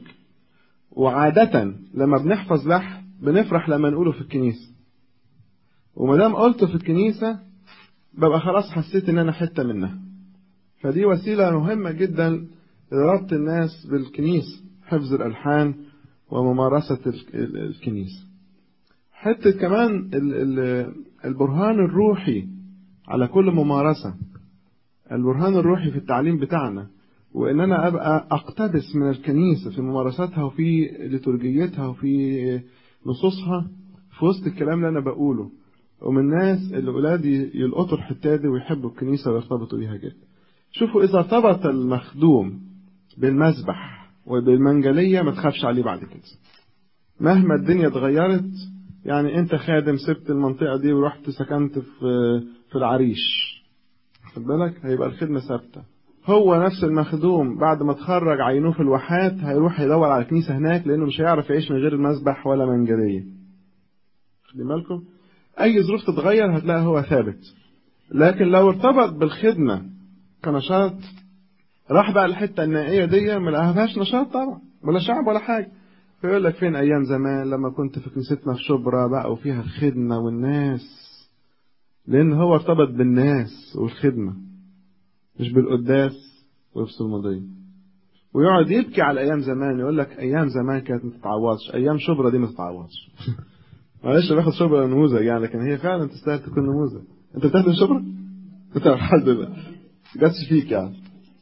وعاده لما بنحفظ لحن بنفرح لما نقوله في الكنيسه وما دام قلته في الكنيسه ببقى خلاص حسيت ان انا حته منها فدي وسيله مهمه جدا لربط الناس بالكنيسه حفظ الالحان وممارسه الكنيسه حته كمان البرهان الروحي على كل ممارسة البرهان الروحي في التعليم بتاعنا وإن أنا أبقى أقتبس من الكنيسة في ممارساتها وفي لترجيتها وفي نصوصها في وسط الكلام اللي أنا بقوله ومن الناس اللي ولادي يلقطوا الحتة دي ويحبوا الكنيسة ويرتبطوا بيها جدا شوفوا إذا ارتبط المخدوم بالمسبح وبالمنجلية ما تخافش عليه بعد كده مهما الدنيا اتغيرت يعني انت خادم سبت المنطقة دي ورحت سكنت في في العريش خد بالك هيبقى الخدمة ثابتة هو نفس المخدوم بعد ما اتخرج عينوه في الواحات هيروح يدور على كنيسة هناك لأنه مش هيعرف يعيش من غير المسبح ولا منجلية خدي بالكم أي ظروف تتغير هتلاقي هو ثابت لكن لو ارتبط بالخدمة كنشاط راح بقى الحتة النائية دي ما لقاهاش نشاط طبعا ولا شعب ولا حاجة فيقول لك فين أيام زمان لما كنت في كنيستنا في شبرا بقى وفيها الخدمة والناس لأن هو ارتبط بالناس والخدمة مش بالقداس ويفصل الماضية ويقعد يبكي على أيام زمان يقول لك أيام زمان كانت ما تتعوضش أيام شبرا دي ما تتعوضش معلش باخد شبرا نموذج يعني لكن هي فعلا تستاهل تكون نموذج أنت بتخدم شبرا؟ أنت الحمد لله جاتش فيك يعني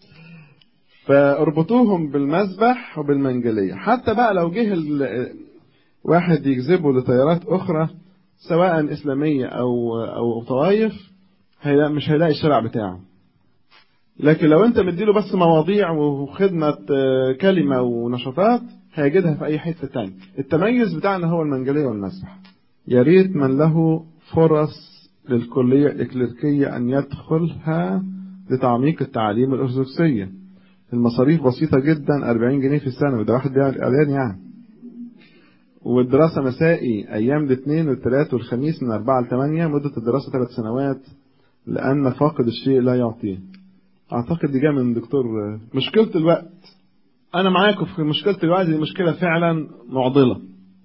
فاربطوهم بالمسبح وبالمنجلية حتى بقى لو جه واحد يجذبه لتيارات أخرى سواء إسلامية أو أو طوائف هيلاقي مش هيلاقي الشرع بتاعه لكن لو أنت مديله بس مواضيع وخدمة كلمة ونشاطات هيجدها في أي حتة تاني التميز بتاعنا هو المنجلية والمسبح يا ريت من له فرص للكلية الإكليريكية أن يدخلها لتعميق التعاليم الأرثوذكسية المصاريف بسيطة جدا 40 جنيه في السنة وده واحد إعلان يعني والدراسة مسائي أيام الاثنين والثلاث والخميس من 4 ل 8 مدة الدراسة ثلاث سنوات لأن فاقد الشيء لا يعطيه أعتقد دي جاية من دكتور مشكلة الوقت أنا معاكم في مشكلة الوقت دي مشكلة فعلا معضلة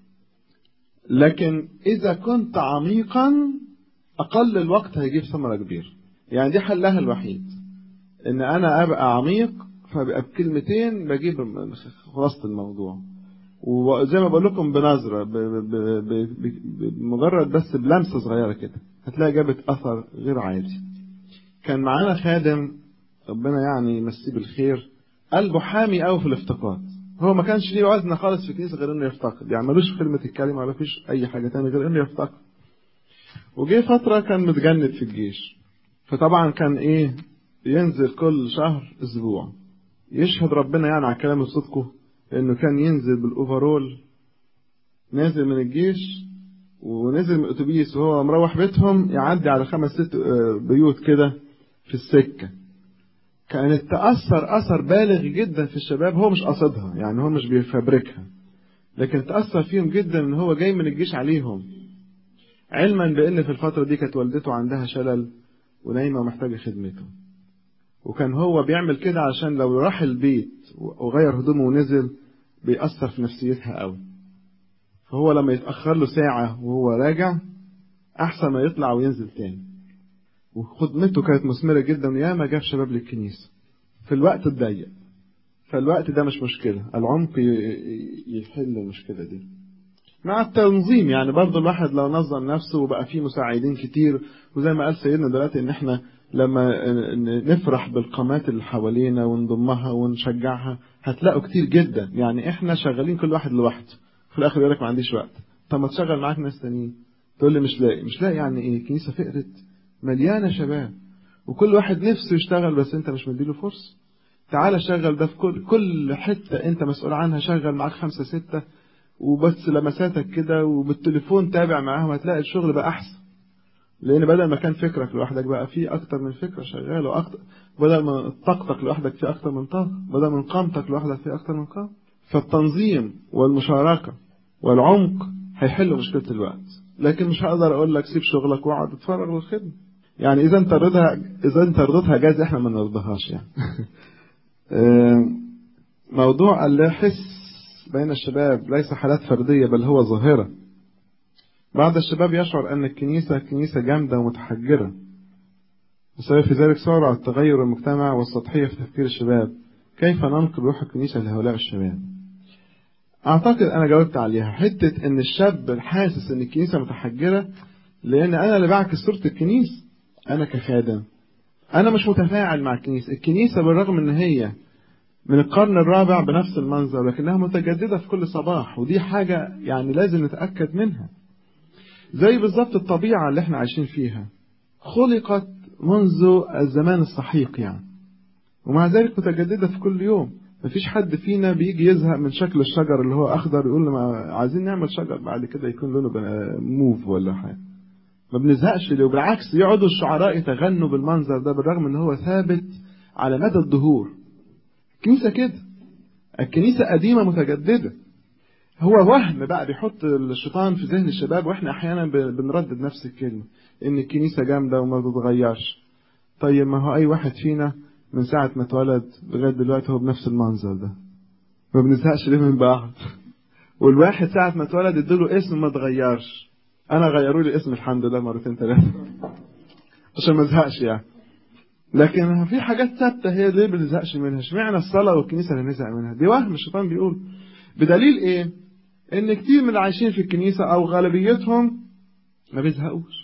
لكن إذا كنت عميقا أقل الوقت هيجيب ثمرة كبيرة يعني دي حلها الوحيد إن أنا أبقى عميق فبقى بكلمتين بجيب خلاصة الموضوع وزي ما بقول لكم بنظرة بمجرد بس بلمسة صغيرة كده هتلاقي جابت أثر غير عادي كان معانا خادم ربنا يعني يمسيه بالخير قلبه حامي قوي في الافتقاد هو ما كانش ليه وزن خالص في الكنيسة غير انه يفتقد يعني ملوش خدمة الكلمة ولا فيش أي حاجة تانية غير انه يفتقد وجه فترة كان متجند في الجيش فطبعا كان ايه ينزل كل شهر اسبوع يشهد ربنا يعني على كلام صدقه انه كان ينزل بالاوفرول نازل من الجيش ونزل من الاتوبيس وهو مروح بيتهم يعدي على خمس ست بيوت كده في السكة كانت تأثر أثر بالغ جدا في الشباب هو مش قصدها يعني هو مش بيفبركها لكن تأثر فيهم جدا ان هو جاي من الجيش عليهم علما بان في الفترة دي كانت والدته عندها شلل ونايمة ومحتاجة خدمته وكان هو بيعمل كده عشان لو راح البيت وغير هدومه ونزل بيأثر في نفسيتها قوي فهو لما يتأخر له ساعة وهو راجع أحسن ما يطلع وينزل تاني وخدمته كانت مثمرة جدا وياما جاب شباب للكنيسة في الوقت الضيق فالوقت ده مش مشكلة العمق يحل المشكلة دي مع التنظيم يعني برضه الواحد لو نظم نفسه وبقى فيه مساعدين كتير وزي ما قال سيدنا دلوقتي ان احنا لما نفرح بالقامات اللي حوالينا ونضمها ونشجعها هتلاقوا كتير جدا يعني احنا شغالين كل واحد لوحده في الاخر يقول لك ما عنديش وقت طب ما تشغل معاك ناس تانيين تقول لي مش لاقي مش لاقي يعني ايه كنيسه فقرت مليانه شباب وكل واحد نفسه يشتغل بس انت مش مديله فرصه تعالى شغل ده في كل كل حته انت مسؤول عنها شغل معاك خمسه سته وبس لمساتك كده وبالتليفون تابع معاهم هتلاقي الشغل بقى احسن لان بدل ما كان فكرك لوحدك بقى في اكتر من فكره شغاله واكتر بدل ما طاقتك لوحدك في اكتر من طاقه بدل من قامتك لوحدك في اكتر من قام فالتنظيم والمشاركه والعمق هيحلوا مشكله الوقت لكن مش هقدر اقول لك سيب شغلك واقعد اتفرغ للخدمه يعني اذا انت رضيتها اذا انت رضيتها جاز احنا ما نرضاهاش يعني موضوع الحس بين الشباب ليس حالات فرديه بل هو ظاهره بعض الشباب يشعر أن الكنيسة كنيسة جامدة ومتحجرة بسبب في ذلك سرعة تغير المجتمع والسطحية في تفكير الشباب كيف ننقل روح الكنيسة لهؤلاء الشباب أعتقد أنا جاوبت عليها حتة أن الشاب حاسس أن الكنيسة متحجرة لأن أنا اللي بعكس صورة الكنيسة أنا كخادم أنا مش متفاعل مع الكنيسة الكنيسة بالرغم إن هي من القرن الرابع بنفس المنظر لكنها متجددة في كل صباح ودي حاجة يعني لازم نتأكد منها زي بالظبط الطبيعة اللي احنا عايشين فيها خلقت منذ الزمان السحيق يعني ومع ذلك متجددة في كل يوم مفيش حد فينا بيجي يزهق من شكل الشجر اللي هو أخضر يقول ما عايزين نعمل شجر بعد كده يكون لونه موف ولا حاجة ما بنزهقش ليه وبالعكس يقعدوا الشعراء يتغنوا بالمنظر ده بالرغم ان هو ثابت على مدى الدهور الكنيسة كده الكنيسة قديمة متجددة هو وهم بقى بيحط الشيطان في ذهن الشباب واحنا احيانا بنردد نفس الكلمة ان الكنيسة جامدة وما بتتغيرش طيب ما هو اي واحد فينا من ساعة ما اتولد لغاية دلوقتي هو بنفس المنظر ده ما بنزهقش ليه من بعض والواحد ساعة ما اتولد ادوله اسم ما اتغيرش انا غيروا لي اسم الحمد لله مرتين ثلاثة عشان ما ازهقش يعني لكن في حاجات ثابته هي ليه ما بنزهقش منها اشمعنى الصلاه والكنيسه اللي نزهق منها دي وهم الشيطان بيقول بدليل ايه ان كتير من اللي عايشين في الكنيسه او غالبيتهم ما بيزهقوش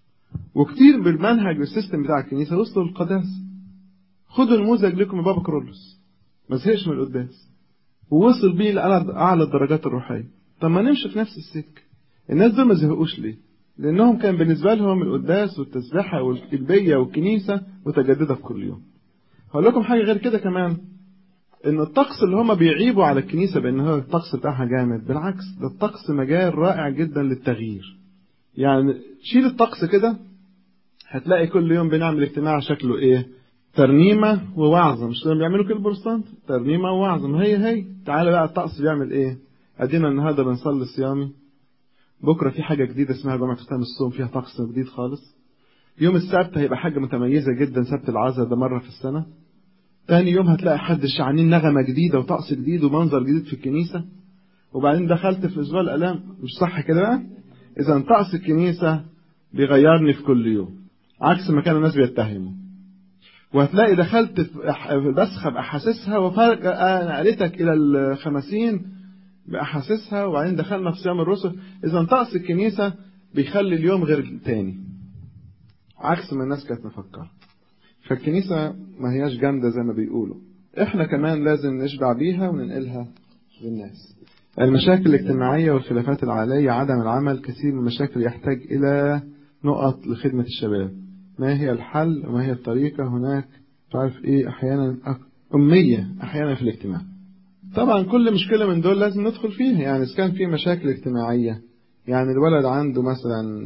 وكتير بالمنهج والسيستم بتاع الكنيسه وصلوا للقداسه خدوا نموذج لكم بابا كرولوس ما زهقش من القداس ووصل بيه لأعلى اعلى الدرجات الروحيه طب ما نمشي في نفس السكه الناس دول ما زهقوش ليه لأنهم كان بالنسبة لهم القداس والتسبيحة والكلبية والكنيسة متجددة في كل يوم. هقول لكم حاجة غير كده كمان إن الطقس اللي هم بيعيبوا على الكنيسة بإن هو الطقس بتاعها جامد، بالعكس ده الطقس مجال رائع جدا للتغيير. يعني شيل الطقس كده هتلاقي كل يوم بنعمل اجتماع شكله إيه؟ ترنيمة ووعظة، مش لما بيعملوا كده البروتستانت؟ ترنيمة ووعظة، ما هي هي، تعالى بقى الطقس بيعمل إيه؟ أدينا النهارده بنصلي صيامي بكرة في حاجة جديدة اسمها جمعة ختام الصوم فيها طقس جديد خالص يوم السبت هيبقى حاجة متميزة جدا سبت العزاء ده مرة في السنة تاني يوم هتلاقي حد شعانين نغمة جديدة وطقس جديد ومنظر جديد في الكنيسة وبعدين دخلت في أسبوع الآلام مش صح كده بقى؟ إذا طقس الكنيسة بيغيرني في كل يوم عكس ما كان الناس بيتهموا وهتلاقي دخلت في بسخة بأحاسيسها وفجأة نقلتك إلى الخمسين بأحاسيسها وبعدين دخلنا في صيام الرسل إذا طقس الكنيسة بيخلي اليوم غير التاني عكس ما الناس كانت مفكرة فالكنيسة ما هياش جامدة زي ما بيقولوا احنا كمان لازم نشبع بيها وننقلها للناس المشاكل الاجتماعية والخلافات العائلية عدم العمل كثير من المشاكل يحتاج إلى نقط لخدمة الشباب ما هي الحل وما هي الطريقة هناك تعرف ايه احيانا أمية احيانا في الاجتماع طبعا كل مشكلة من دول لازم ندخل فيها يعني إذا كان في مشاكل اجتماعية يعني الولد عنده مثلا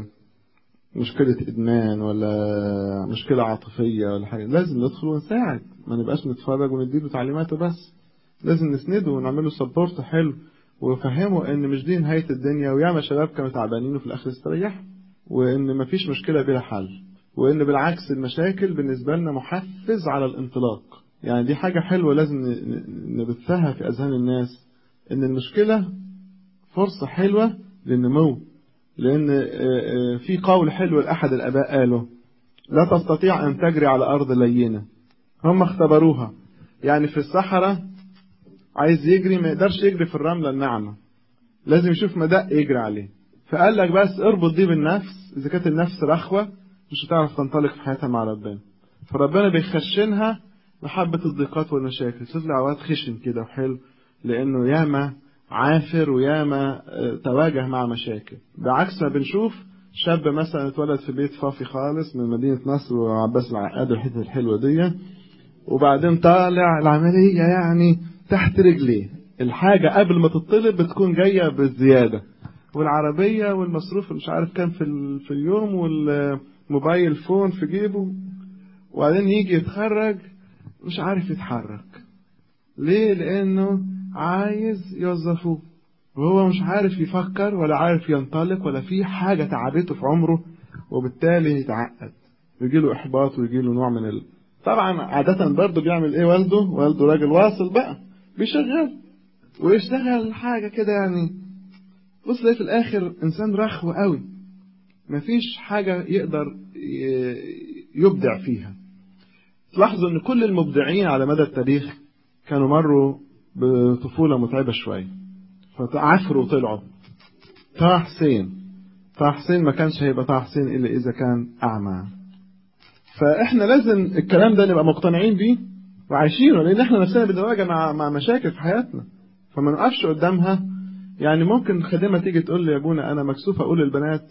مشكلة إدمان ولا مشكلة عاطفية ولا حاجة لازم ندخل ونساعد ما نبقاش نتفرج ونديله تعليماته بس لازم نسنده ونعمله سبورت حلو ونفهمه إن مش دي نهاية الدنيا وياما شباب كانوا تعبانين وفي الآخر استريحوا وإن مفيش مشكلة بلا حل وإن بالعكس المشاكل بالنسبة لنا محفز على الانطلاق يعني دي حاجة حلوة لازم نبثها في أذهان الناس إن المشكلة فرصة حلوة للنمو لأن في قول حلو لأحد الآباء قاله لا تستطيع أن تجري على أرض لينة هم اختبروها يعني في الصحراء عايز يجري ما يقدرش يجري في الرملة الناعمة لازم يشوف مدق يجري عليه فقال لك بس اربط دي بالنفس إذا كانت النفس رخوة مش هتعرف تنطلق في حياتها مع ربنا فربنا بيخشنها محبة الضيقات والمشاكل تطلع اوقات خشن كده وحلو لأنه ياما عافر وياما تواجه مع مشاكل بعكس ما بنشوف شاب مثلا اتولد في بيت فافي خالص من مدينة نصر وعباس العقاد الحتة الحلوة دي وبعدين طالع العملية يعني تحت رجليه الحاجة قبل ما تطلب بتكون جاية بالزيادة والعربية والمصروف مش عارف كام في, في اليوم والموبايل فون في جيبه وبعدين يجي يتخرج مش عارف يتحرك ليه لانه عايز يوظفوه وهو مش عارف يفكر ولا عارف ينطلق ولا في حاجة تعبته في عمره وبالتالي يتعقد يجيله إحباط ويجيله نوع من ال... طبعا عادة برضه بيعمل إيه والده؟ والده راجل واصل بقى بيشغل ويشتغل حاجة كده يعني بص في الآخر إنسان رخو قوي مفيش حاجة يقدر يبدع فيها تلاحظوا ان كل المبدعين على مدى التاريخ كانوا مروا بطفولة متعبة شوية فعفروا وطلعوا طه حسين طه حسين ما كانش هيبقى طه حسين إلا إذا كان أعمى فاحنا لازم الكلام ده نبقى مقتنعين بيه وعايشينه لان احنا نفسنا بنواجه مع مع مشاكل في حياتنا فما نقفش قدامها يعني ممكن خادمه تيجي تقول لي يا ابونا انا مكسوف اقول للبنات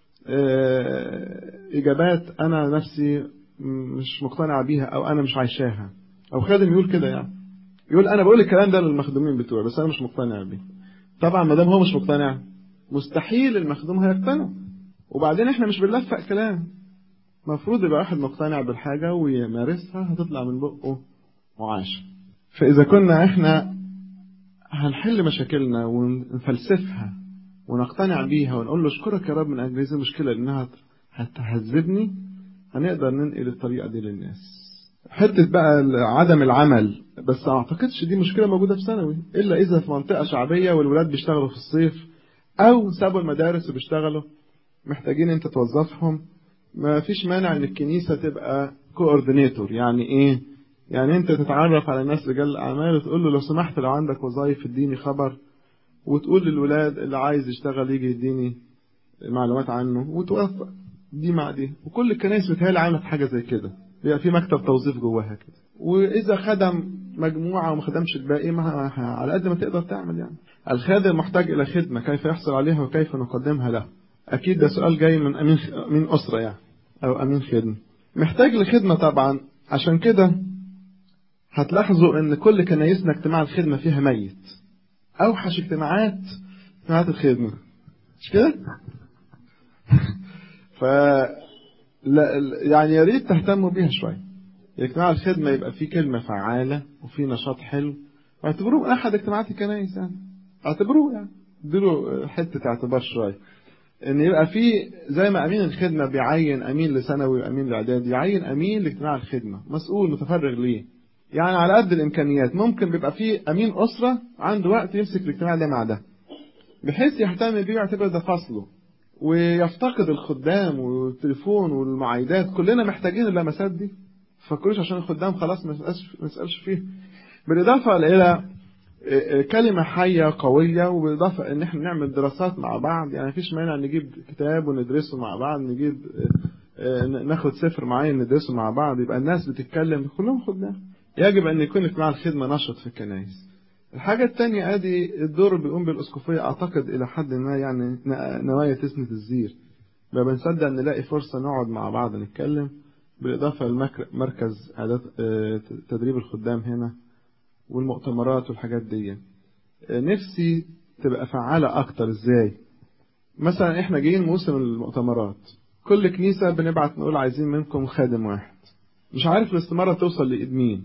اجابات انا نفسي مش مقتنع بيها او انا مش عايشاها او خادم يقول كده يعني يقول انا بقول الكلام ده للمخدومين بتوعي بس انا مش مقتنع بيه طبعا ما دام هو مش مقتنع مستحيل المخدوم هيقتنع وبعدين احنا مش بنلفق كلام المفروض يبقى واحد مقتنع بالحاجه ويمارسها هتطلع من بقه معاشه فاذا كنا احنا هنحل مشاكلنا ونفلسفها ونقتنع بيها ونقول له اشكرك يا رب من اجل هذه المشكله لانها هتهذبني هنقدر ننقل الطريقه دي للناس حته بقى عدم العمل بس ما اعتقدش دي مشكله موجوده في ثانوي الا اذا في منطقه شعبيه والولاد بيشتغلوا في الصيف او سابوا المدارس وبيشتغلوا محتاجين انت توظفهم ما فيش مانع ان الكنيسه تبقى كوردينيتور يعني ايه يعني انت تتعرف على ناس رجال الاعمال وتقول له لو سمحت لو عندك وظائف اديني خبر وتقول للولاد اللي عايز يشتغل يجي يديني معلومات عنه وتوفق دي مع دي وكل الكنائس بتهيألي عملت حاجه زي كده بيبقى في مكتب توظيف جواها كده واذا خدم مجموعه وما خدمش الباقي ما على قد ما تقدر تعمل يعني الخادم محتاج الى خدمه كيف يحصل عليها وكيف نقدمها له اكيد ده سؤال جاي من امين من اسره يعني او امين خدمه محتاج لخدمه طبعا عشان كده هتلاحظوا ان كل كنايسنا اجتماع الخدمه فيها ميت اوحش اجتماعات اجتماعات الخدمه مش كده ف لا يعني يا ريت تهتموا بيها شويه اجتماع الخدمه يبقى فيه كلمه فعاله وفيه نشاط حلو واعتبروه احد اجتماعات الكنائس يعني اعتبروه يعني اديله حته اعتبار شويه ان يبقى في زي ما امين الخدمه بيعين امين لثانوي وامين لاعدادي يعين امين لاجتماع الخدمه مسؤول متفرغ ليه يعني على قد الامكانيات ممكن بيبقى في امين اسره عنده وقت يمسك الاجتماع ده مع ده بحيث يهتم بيه ويعتبر ده فصله ويفتقد الخدام والتليفون والمعايدات كلنا محتاجين اللمسات دي فكروش عشان الخدام خلاص ما نسالش فيه بالاضافه الى كلمة حية قوية وبالإضافة إن إحنا نعمل دراسات مع بعض يعني مفيش مانع نجيب كتاب وندرسه مع بعض نجيب ناخد سفر معين ندرسه مع بعض يبقى الناس بتتكلم كلهم خدام يجب أن يكون اجتماع الخدمة نشط في الكنائس الحاجة الثانية أدي الدور اللي بيقوم بالأسقفية أعتقد إلى حد ما يعني نوايا تسند الزير ما بنصدق أن نلاقي فرصة نقعد مع بعض نتكلم بالإضافة لمركز تدريب الخدام هنا والمؤتمرات والحاجات دي نفسي تبقى فعالة أكتر إزاي مثلا إحنا جايين موسم المؤتمرات كل كنيسة بنبعت نقول عايزين منكم خادم واحد مش عارف الاستمارة توصل لإيد مين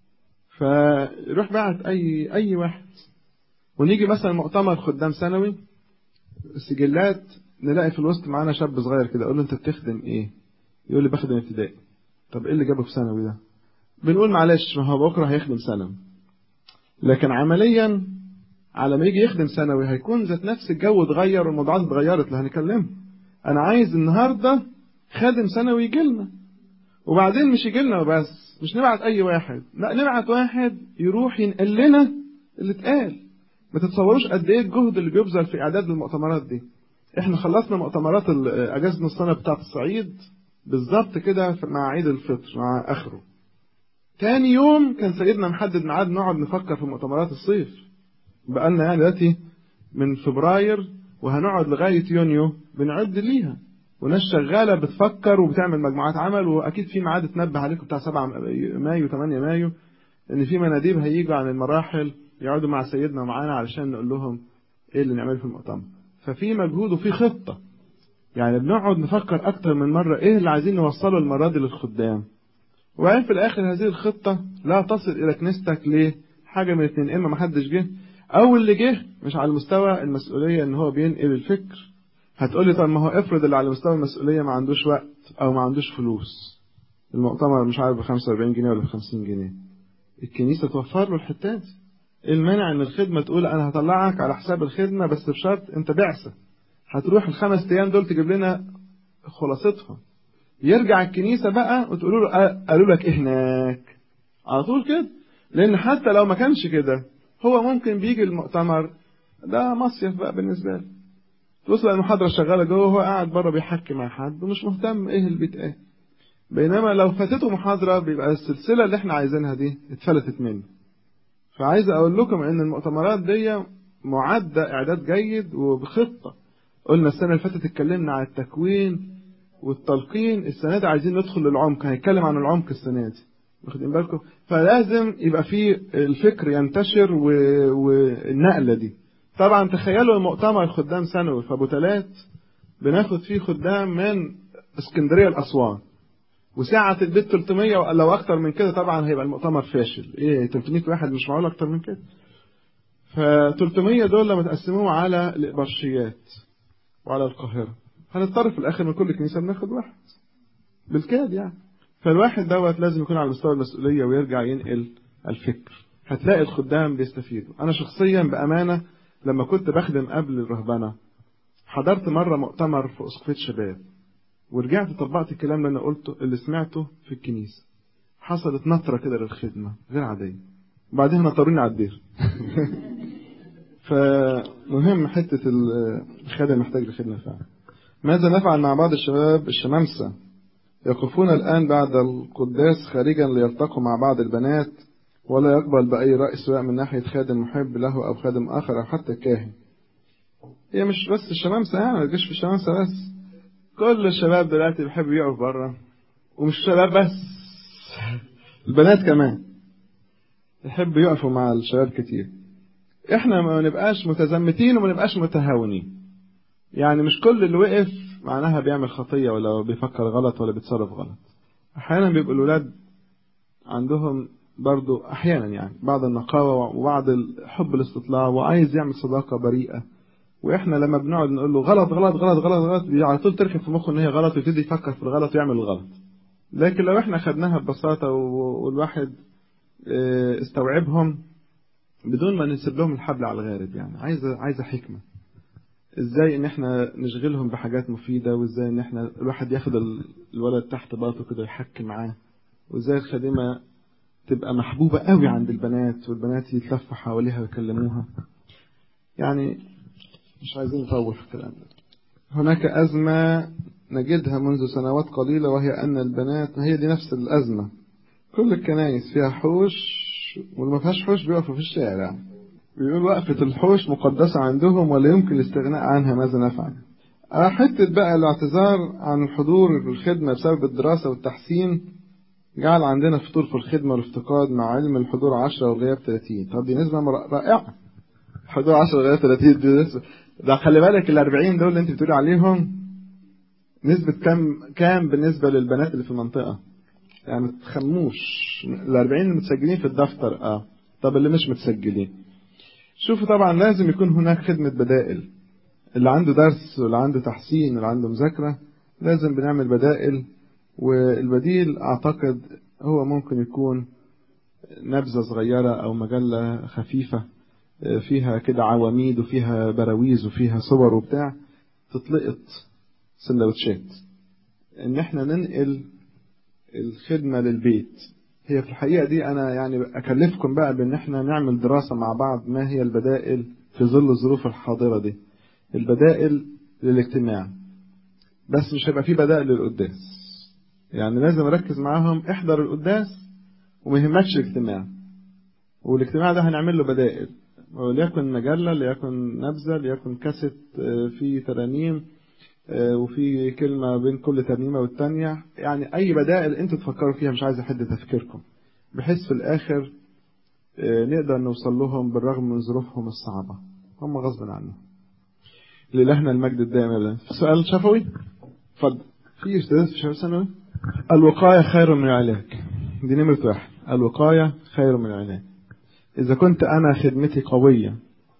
فيروح بعت أي أي واحد ونيجي مثلا مؤتمر خدام سنوي سجلات نلاقي في الوسط معانا شاب صغير كده أقول له أنت بتخدم إيه؟ يقول لي بخدم ابتدائي طب إيه اللي جابه في ثانوي ده؟ بنقول معلش ما هو بكرة هيخدم ثانوي لكن عمليا على ما يجي يخدم ثانوي هيكون ذات نفس الجو اتغير والموضوعات اتغيرت اللي هنكلمها انا عايز النهارده خادم ثانوي يجي لنا وبعدين مش يجي لنا بس مش نبعت اي واحد لا نبعت واحد يروح ينقل لنا اللي اتقال ما تتصوروش قد ايه الجهد اللي بيبذل في اعداد المؤتمرات دي احنا خلصنا مؤتمرات اجازه السنه بتاعه الصعيد بالظبط كده مع عيد الفطر مع اخره تاني يوم كان سيدنا محدد ميعاد نقعد نفكر في مؤتمرات الصيف بقالنا يعني دلوقتي من فبراير وهنقعد لغاية يونيو بنعد ليها وناس شغالة بتفكر وبتعمل مجموعات عمل وأكيد في ميعاد اتنبه عليكم بتاع 7 مايو 8 مايو إن في مناديب هيجوا عن المراحل يقعدوا مع سيدنا ومعانا علشان نقول لهم إيه اللي نعمله في المؤتمر ففي مجهود وفي خطة يعني بنقعد نفكر أكتر من مرة إيه اللي عايزين نوصله المرة دي للخدام وبعدين في الاخر هذه الخطه لا تصل الى كنيستك ليه؟ حاجه من اتنين اما ما حدش جه او اللي جه مش على مستوى المسؤوليه ان هو بينقل الفكر هتقولي طب ما هو افرض اللي على مستوى المسؤوليه ما عندوش وقت او ما عندوش فلوس المؤتمر مش عارف ب 45 جنيه ولا ب 50 جنيه الكنيسه توفر له الحتات ايه المانع ان الخدمه تقول انا هطلعك على حساب الخدمه بس بشرط انت بعثه هتروح الخمس ايام دول تجيب لنا خلاصتهم يرجع الكنيسة بقى وتقولوا له قالوا لك ايه هناك على طول كده لأن حتى لو ما كانش كده هو ممكن بيجي المؤتمر ده مصيف بقى بالنسبة له توصل المحاضرة شغالة جوه وهو قاعد بره بيحكي مع حد ومش مهتم ايه اللي بيتقال بينما لو فاتته محاضرة بيبقى السلسلة اللي احنا عايزينها دي اتفلتت منه فعايز اقول لكم ان المؤتمرات دي معدة اعداد جيد وبخطة قلنا السنة اللي فاتت اتكلمنا عن التكوين والتلقين السنة دي عايزين ندخل للعمق هنتكلم عن العمق السنة دي واخدين بالكم فلازم يبقى في الفكر ينتشر و... والنقلة دي طبعا تخيلوا المؤتمر خدام سنوي في ابو تلات بناخد فيه خدام من اسكندرية لأسوان وساعة البيت 300 لو أكتر من كده طبعا هيبقى المؤتمر فاشل إيه 300 واحد مش معقول أكتر من كده ف 300 دول لما تقسموهم على الإبرشيات وعلى القاهرة هنضطر في الآخر من كل كنيسة بناخد واحد بالكاد يعني فالواحد دوت لازم يكون على مستوى المسؤولية ويرجع ينقل الفكر هتلاقي الخدام بيستفيدوا أنا شخصيا بأمانة لما كنت بخدم قبل الرهبنة حضرت مرة مؤتمر في أسقفية شباب ورجعت طبقت الكلام اللي أنا قلته اللي سمعته في الكنيسة حصلت نطرة كده للخدمة غير عادية وبعدين نطروني على الدير فمهم حتة الخادم محتاج لخدمة فعلا ماذا نفعل مع بعض الشباب الشمامسة يقفون الآن بعد القداس خارجا ليلتقوا مع بعض البنات ولا يقبل بأي رأي سواء من ناحية خادم محب له أو خادم آخر أو حتى كاهن هي مش بس الشمامسة يعني ما تجيش في الشمامسة بس كل الشباب دلوقتي بيحبوا يقفوا بره ومش الشباب بس البنات كمان يحبوا يقفوا مع الشباب كتير احنا ما نبقاش متزمتين وما نبقاش متهاونين يعني مش كل اللي وقف معناها بيعمل خطية ولا بيفكر غلط ولا بيتصرف غلط احيانا بيبقوا الولاد عندهم برضو احيانا يعني بعض النقاوة وبعض حب الاستطلاع وعايز يعمل صداقة بريئة واحنا لما بنقعد نقول له غلط غلط غلط غلط غلط على طول تركب في مخه ان هي غلط ويبتدي يفكر في الغلط ويعمل الغلط لكن لو احنا خدناها ببساطة والواحد استوعبهم بدون ما نسيب لهم الحبل على الغارب يعني عايزة عايزة حكمة ازاي ان احنا نشغلهم بحاجات مفيدة وازاي ان احنا الواحد ياخد الولد تحت باطه كده يحكي معاه وازاي الخادمة تبقى محبوبة قوي عند البنات والبنات يتلفوا حواليها ويكلموها يعني مش عايزين نطول في الكلام ده هناك أزمة نجدها منذ سنوات قليلة وهي أن البنات هي دي نفس الأزمة كل الكنائس فيها حوش واللي ما فيهاش حوش بيقفوا في الشارع بيقول وقفة الحوش مقدسة عندهم ولا يمكن الاستغناء عنها ماذا نفعل حتة بقى الاعتذار عن الحضور الخدمة بسبب الدراسة والتحسين جعل عندنا فطور في الخدمة والافتقاد مع علم الحضور 10 والغياب 30 طب دي نسبة رائعة حضور 10 والغياب 30 دي نسبة ده خلي بالك ال 40 دول اللي انت بتقولي عليهم نسبة كام كام بالنسبة للبنات اللي في المنطقة يعني ما تخموش ال 40 المتسجلين في الدفتر اه طب اللي مش متسجلين شوفوا طبعا لازم يكون هناك خدمة بدائل اللي عنده درس واللي عنده تحسين واللي عنده مذاكرة لازم بنعمل بدائل والبديل أعتقد هو ممكن يكون نبذة صغيرة أو مجلة خفيفة فيها كده عواميد وفيها براويز وفيها صور وبتاع تطلقط سندوتشات ان احنا ننقل الخدمة للبيت هي في الحقيقة دي انا يعني اكلفكم بقى بان احنا نعمل دراسة مع بعض ما هي البدائل في ظل الظروف الحاضرة دي البدائل للاجتماع بس مش هيبقى في بدائل للقداس يعني لازم اركز معاهم احضر القداس وما يهمكش الاجتماع والاجتماع ده هنعمل له بدائل وليكن مجلة ليكن نبذة ليكن كاسيت فيه ترانيم وفي كلمة بين كل ترنيمة والتانية يعني أي بدائل أنتوا تفكروا فيها مش عايز أحد تفكيركم بحيث في الآخر نقدر نوصل لهم بالرغم من ظروفهم الصعبة هم غصب عنهم لإلهنا المجد الدائم أبدا سؤال شفوي اتفضل في استاذ في شهر ثانوي الوقاية خير من العلاج دي نمرة واحد الوقاية خير من العلاج إذا كنت أنا خدمتي قوية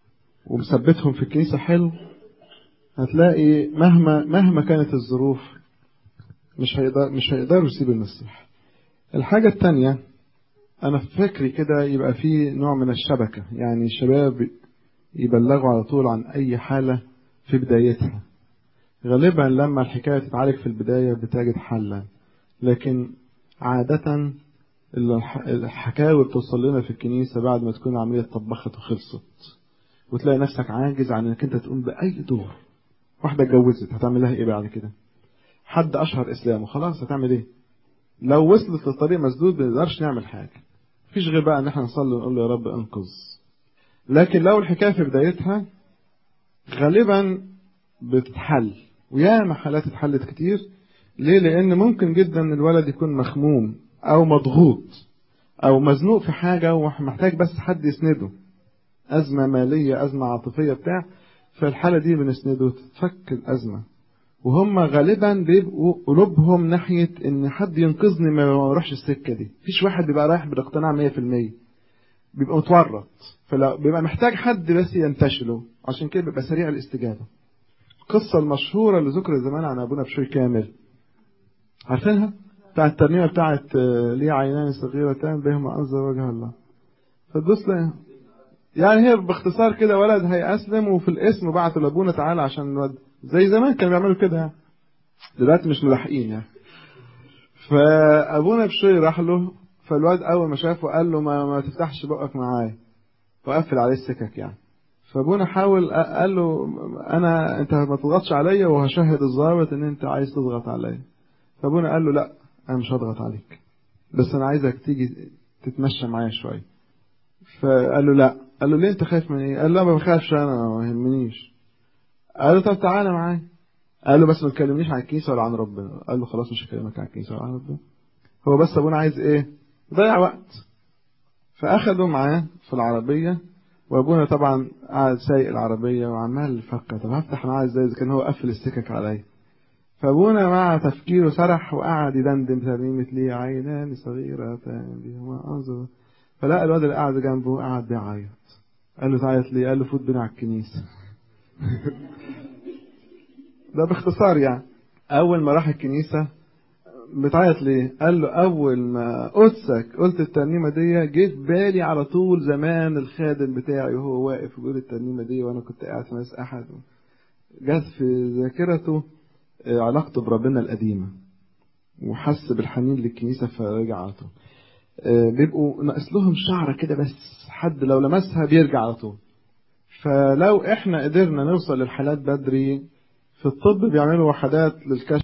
ومثبتهم في الكنيسة حلو هتلاقي مهما مهما كانت الظروف مش هيقدر مش هيقدروا يسيبوا المسيح. الحاجة التانية أنا في فكري كده يبقى في نوع من الشبكة يعني الشباب يبلغوا على طول عن أي حالة في بدايتها. غالبا لما الحكاية تتعالج في البداية بتجد حلا لكن عادة الحكاوي بتوصل لنا في الكنيسة بعد ما تكون العملية اتطبخت وخلصت وتلاقي نفسك عاجز عن انك انت تقوم بأي دور واحدة اتجوزت هتعمل لها ايه بعد كده حد اشهر اسلامه خلاص هتعمل ايه لو وصلت للطريق مسدود ما نقدرش نعمل حاجة مفيش غير بقى ان احنا نصلي ونقول له يا رب انقذ لكن لو الحكاية في بدايتها غالبا بتتحل وياما حالات اتحلت كتير ليه لان ممكن جدا الولد يكون مخموم او مضغوط او مزنوق في حاجة ومحتاج بس حد يسنده ازمة مالية ازمة عاطفية بتاع في الحالة دي بنسنده تتفك الازمة وهم غالبا بيبقوا قلوبهم ناحية ان حد ينقذني ما اروحش السكة دي مفيش واحد بيبقى رايح بالاقتناع 100% بيبقى متورط فلو بيبقى محتاج حد بس ينتشله عشان كده بيبقى سريع الاستجابة القصة المشهورة اللي ذكرت زمان عن ابونا بشوي كامل عارفينها بتاعت الترنيمة بتاعت ليه عينان صغيرتان بهما أنظر وجه الله فتبص لها يعني هي باختصار كده ولد هيأسلم وفي الاسم بعتوا لابونا تعالى عشان الواد زي زمان كانوا بيعملوا كده يعني دلوقتي مش ملاحقين يعني فابونا بشوي راح له فالواد اول ما شافه قال له ما, ما تفتحش بقك معايا وقفل عليه السكك يعني فابونا حاول قال له انا انت ما تضغطش عليا وهشهد الضابط ان انت عايز تضغط عليا فابونا قال له لا انا مش هضغط عليك بس انا عايزك تيجي تتمشى معايا شويه فقال له لا قال له ليه انت خايف من ايه قال له ما بخافش انا ما يهمنيش قال له طب تعالى معايا قال له بس ما تكلمنيش عن الكنيسه ولا عن ربنا قال له خلاص مش هكلمك عن الكنيسه ولا عن ربنا هو بس ابونا عايز ايه ضيع وقت فاخده معاه في العربيه وابونا طبعا قاعد سايق العربيه وعمال يفكر طب هفتح معاه ازاي اذا كان هو قفل السكك عليا فابونا مع تفكيره سرح وقعد يدندن ترنيمة لي عينان صغيرتان بهما انظر فلقى الواد اللي قاعد جنبه قاعد بيعيط قال له تعيط ليه؟ قال له فوت بينا على الكنيسة ده باختصار يعني أول ما راح الكنيسة بتعيط ليه؟ قال له أول ما قدسك قلت الترنيمة دي جه في بالي على طول زمان الخادم بتاعي وهو واقف بيقول الترنيمة دي وأنا كنت قاعد في ناس أحد جت في ذاكرته علاقته بربنا القديمة وحس بالحنين للكنيسة فرجع على طول بيبقوا ناقص لهم شعرة كده بس حد لو لمسها بيرجع على طول فلو احنا قدرنا نوصل للحالات بدري في الطب بيعملوا وحدات للكشف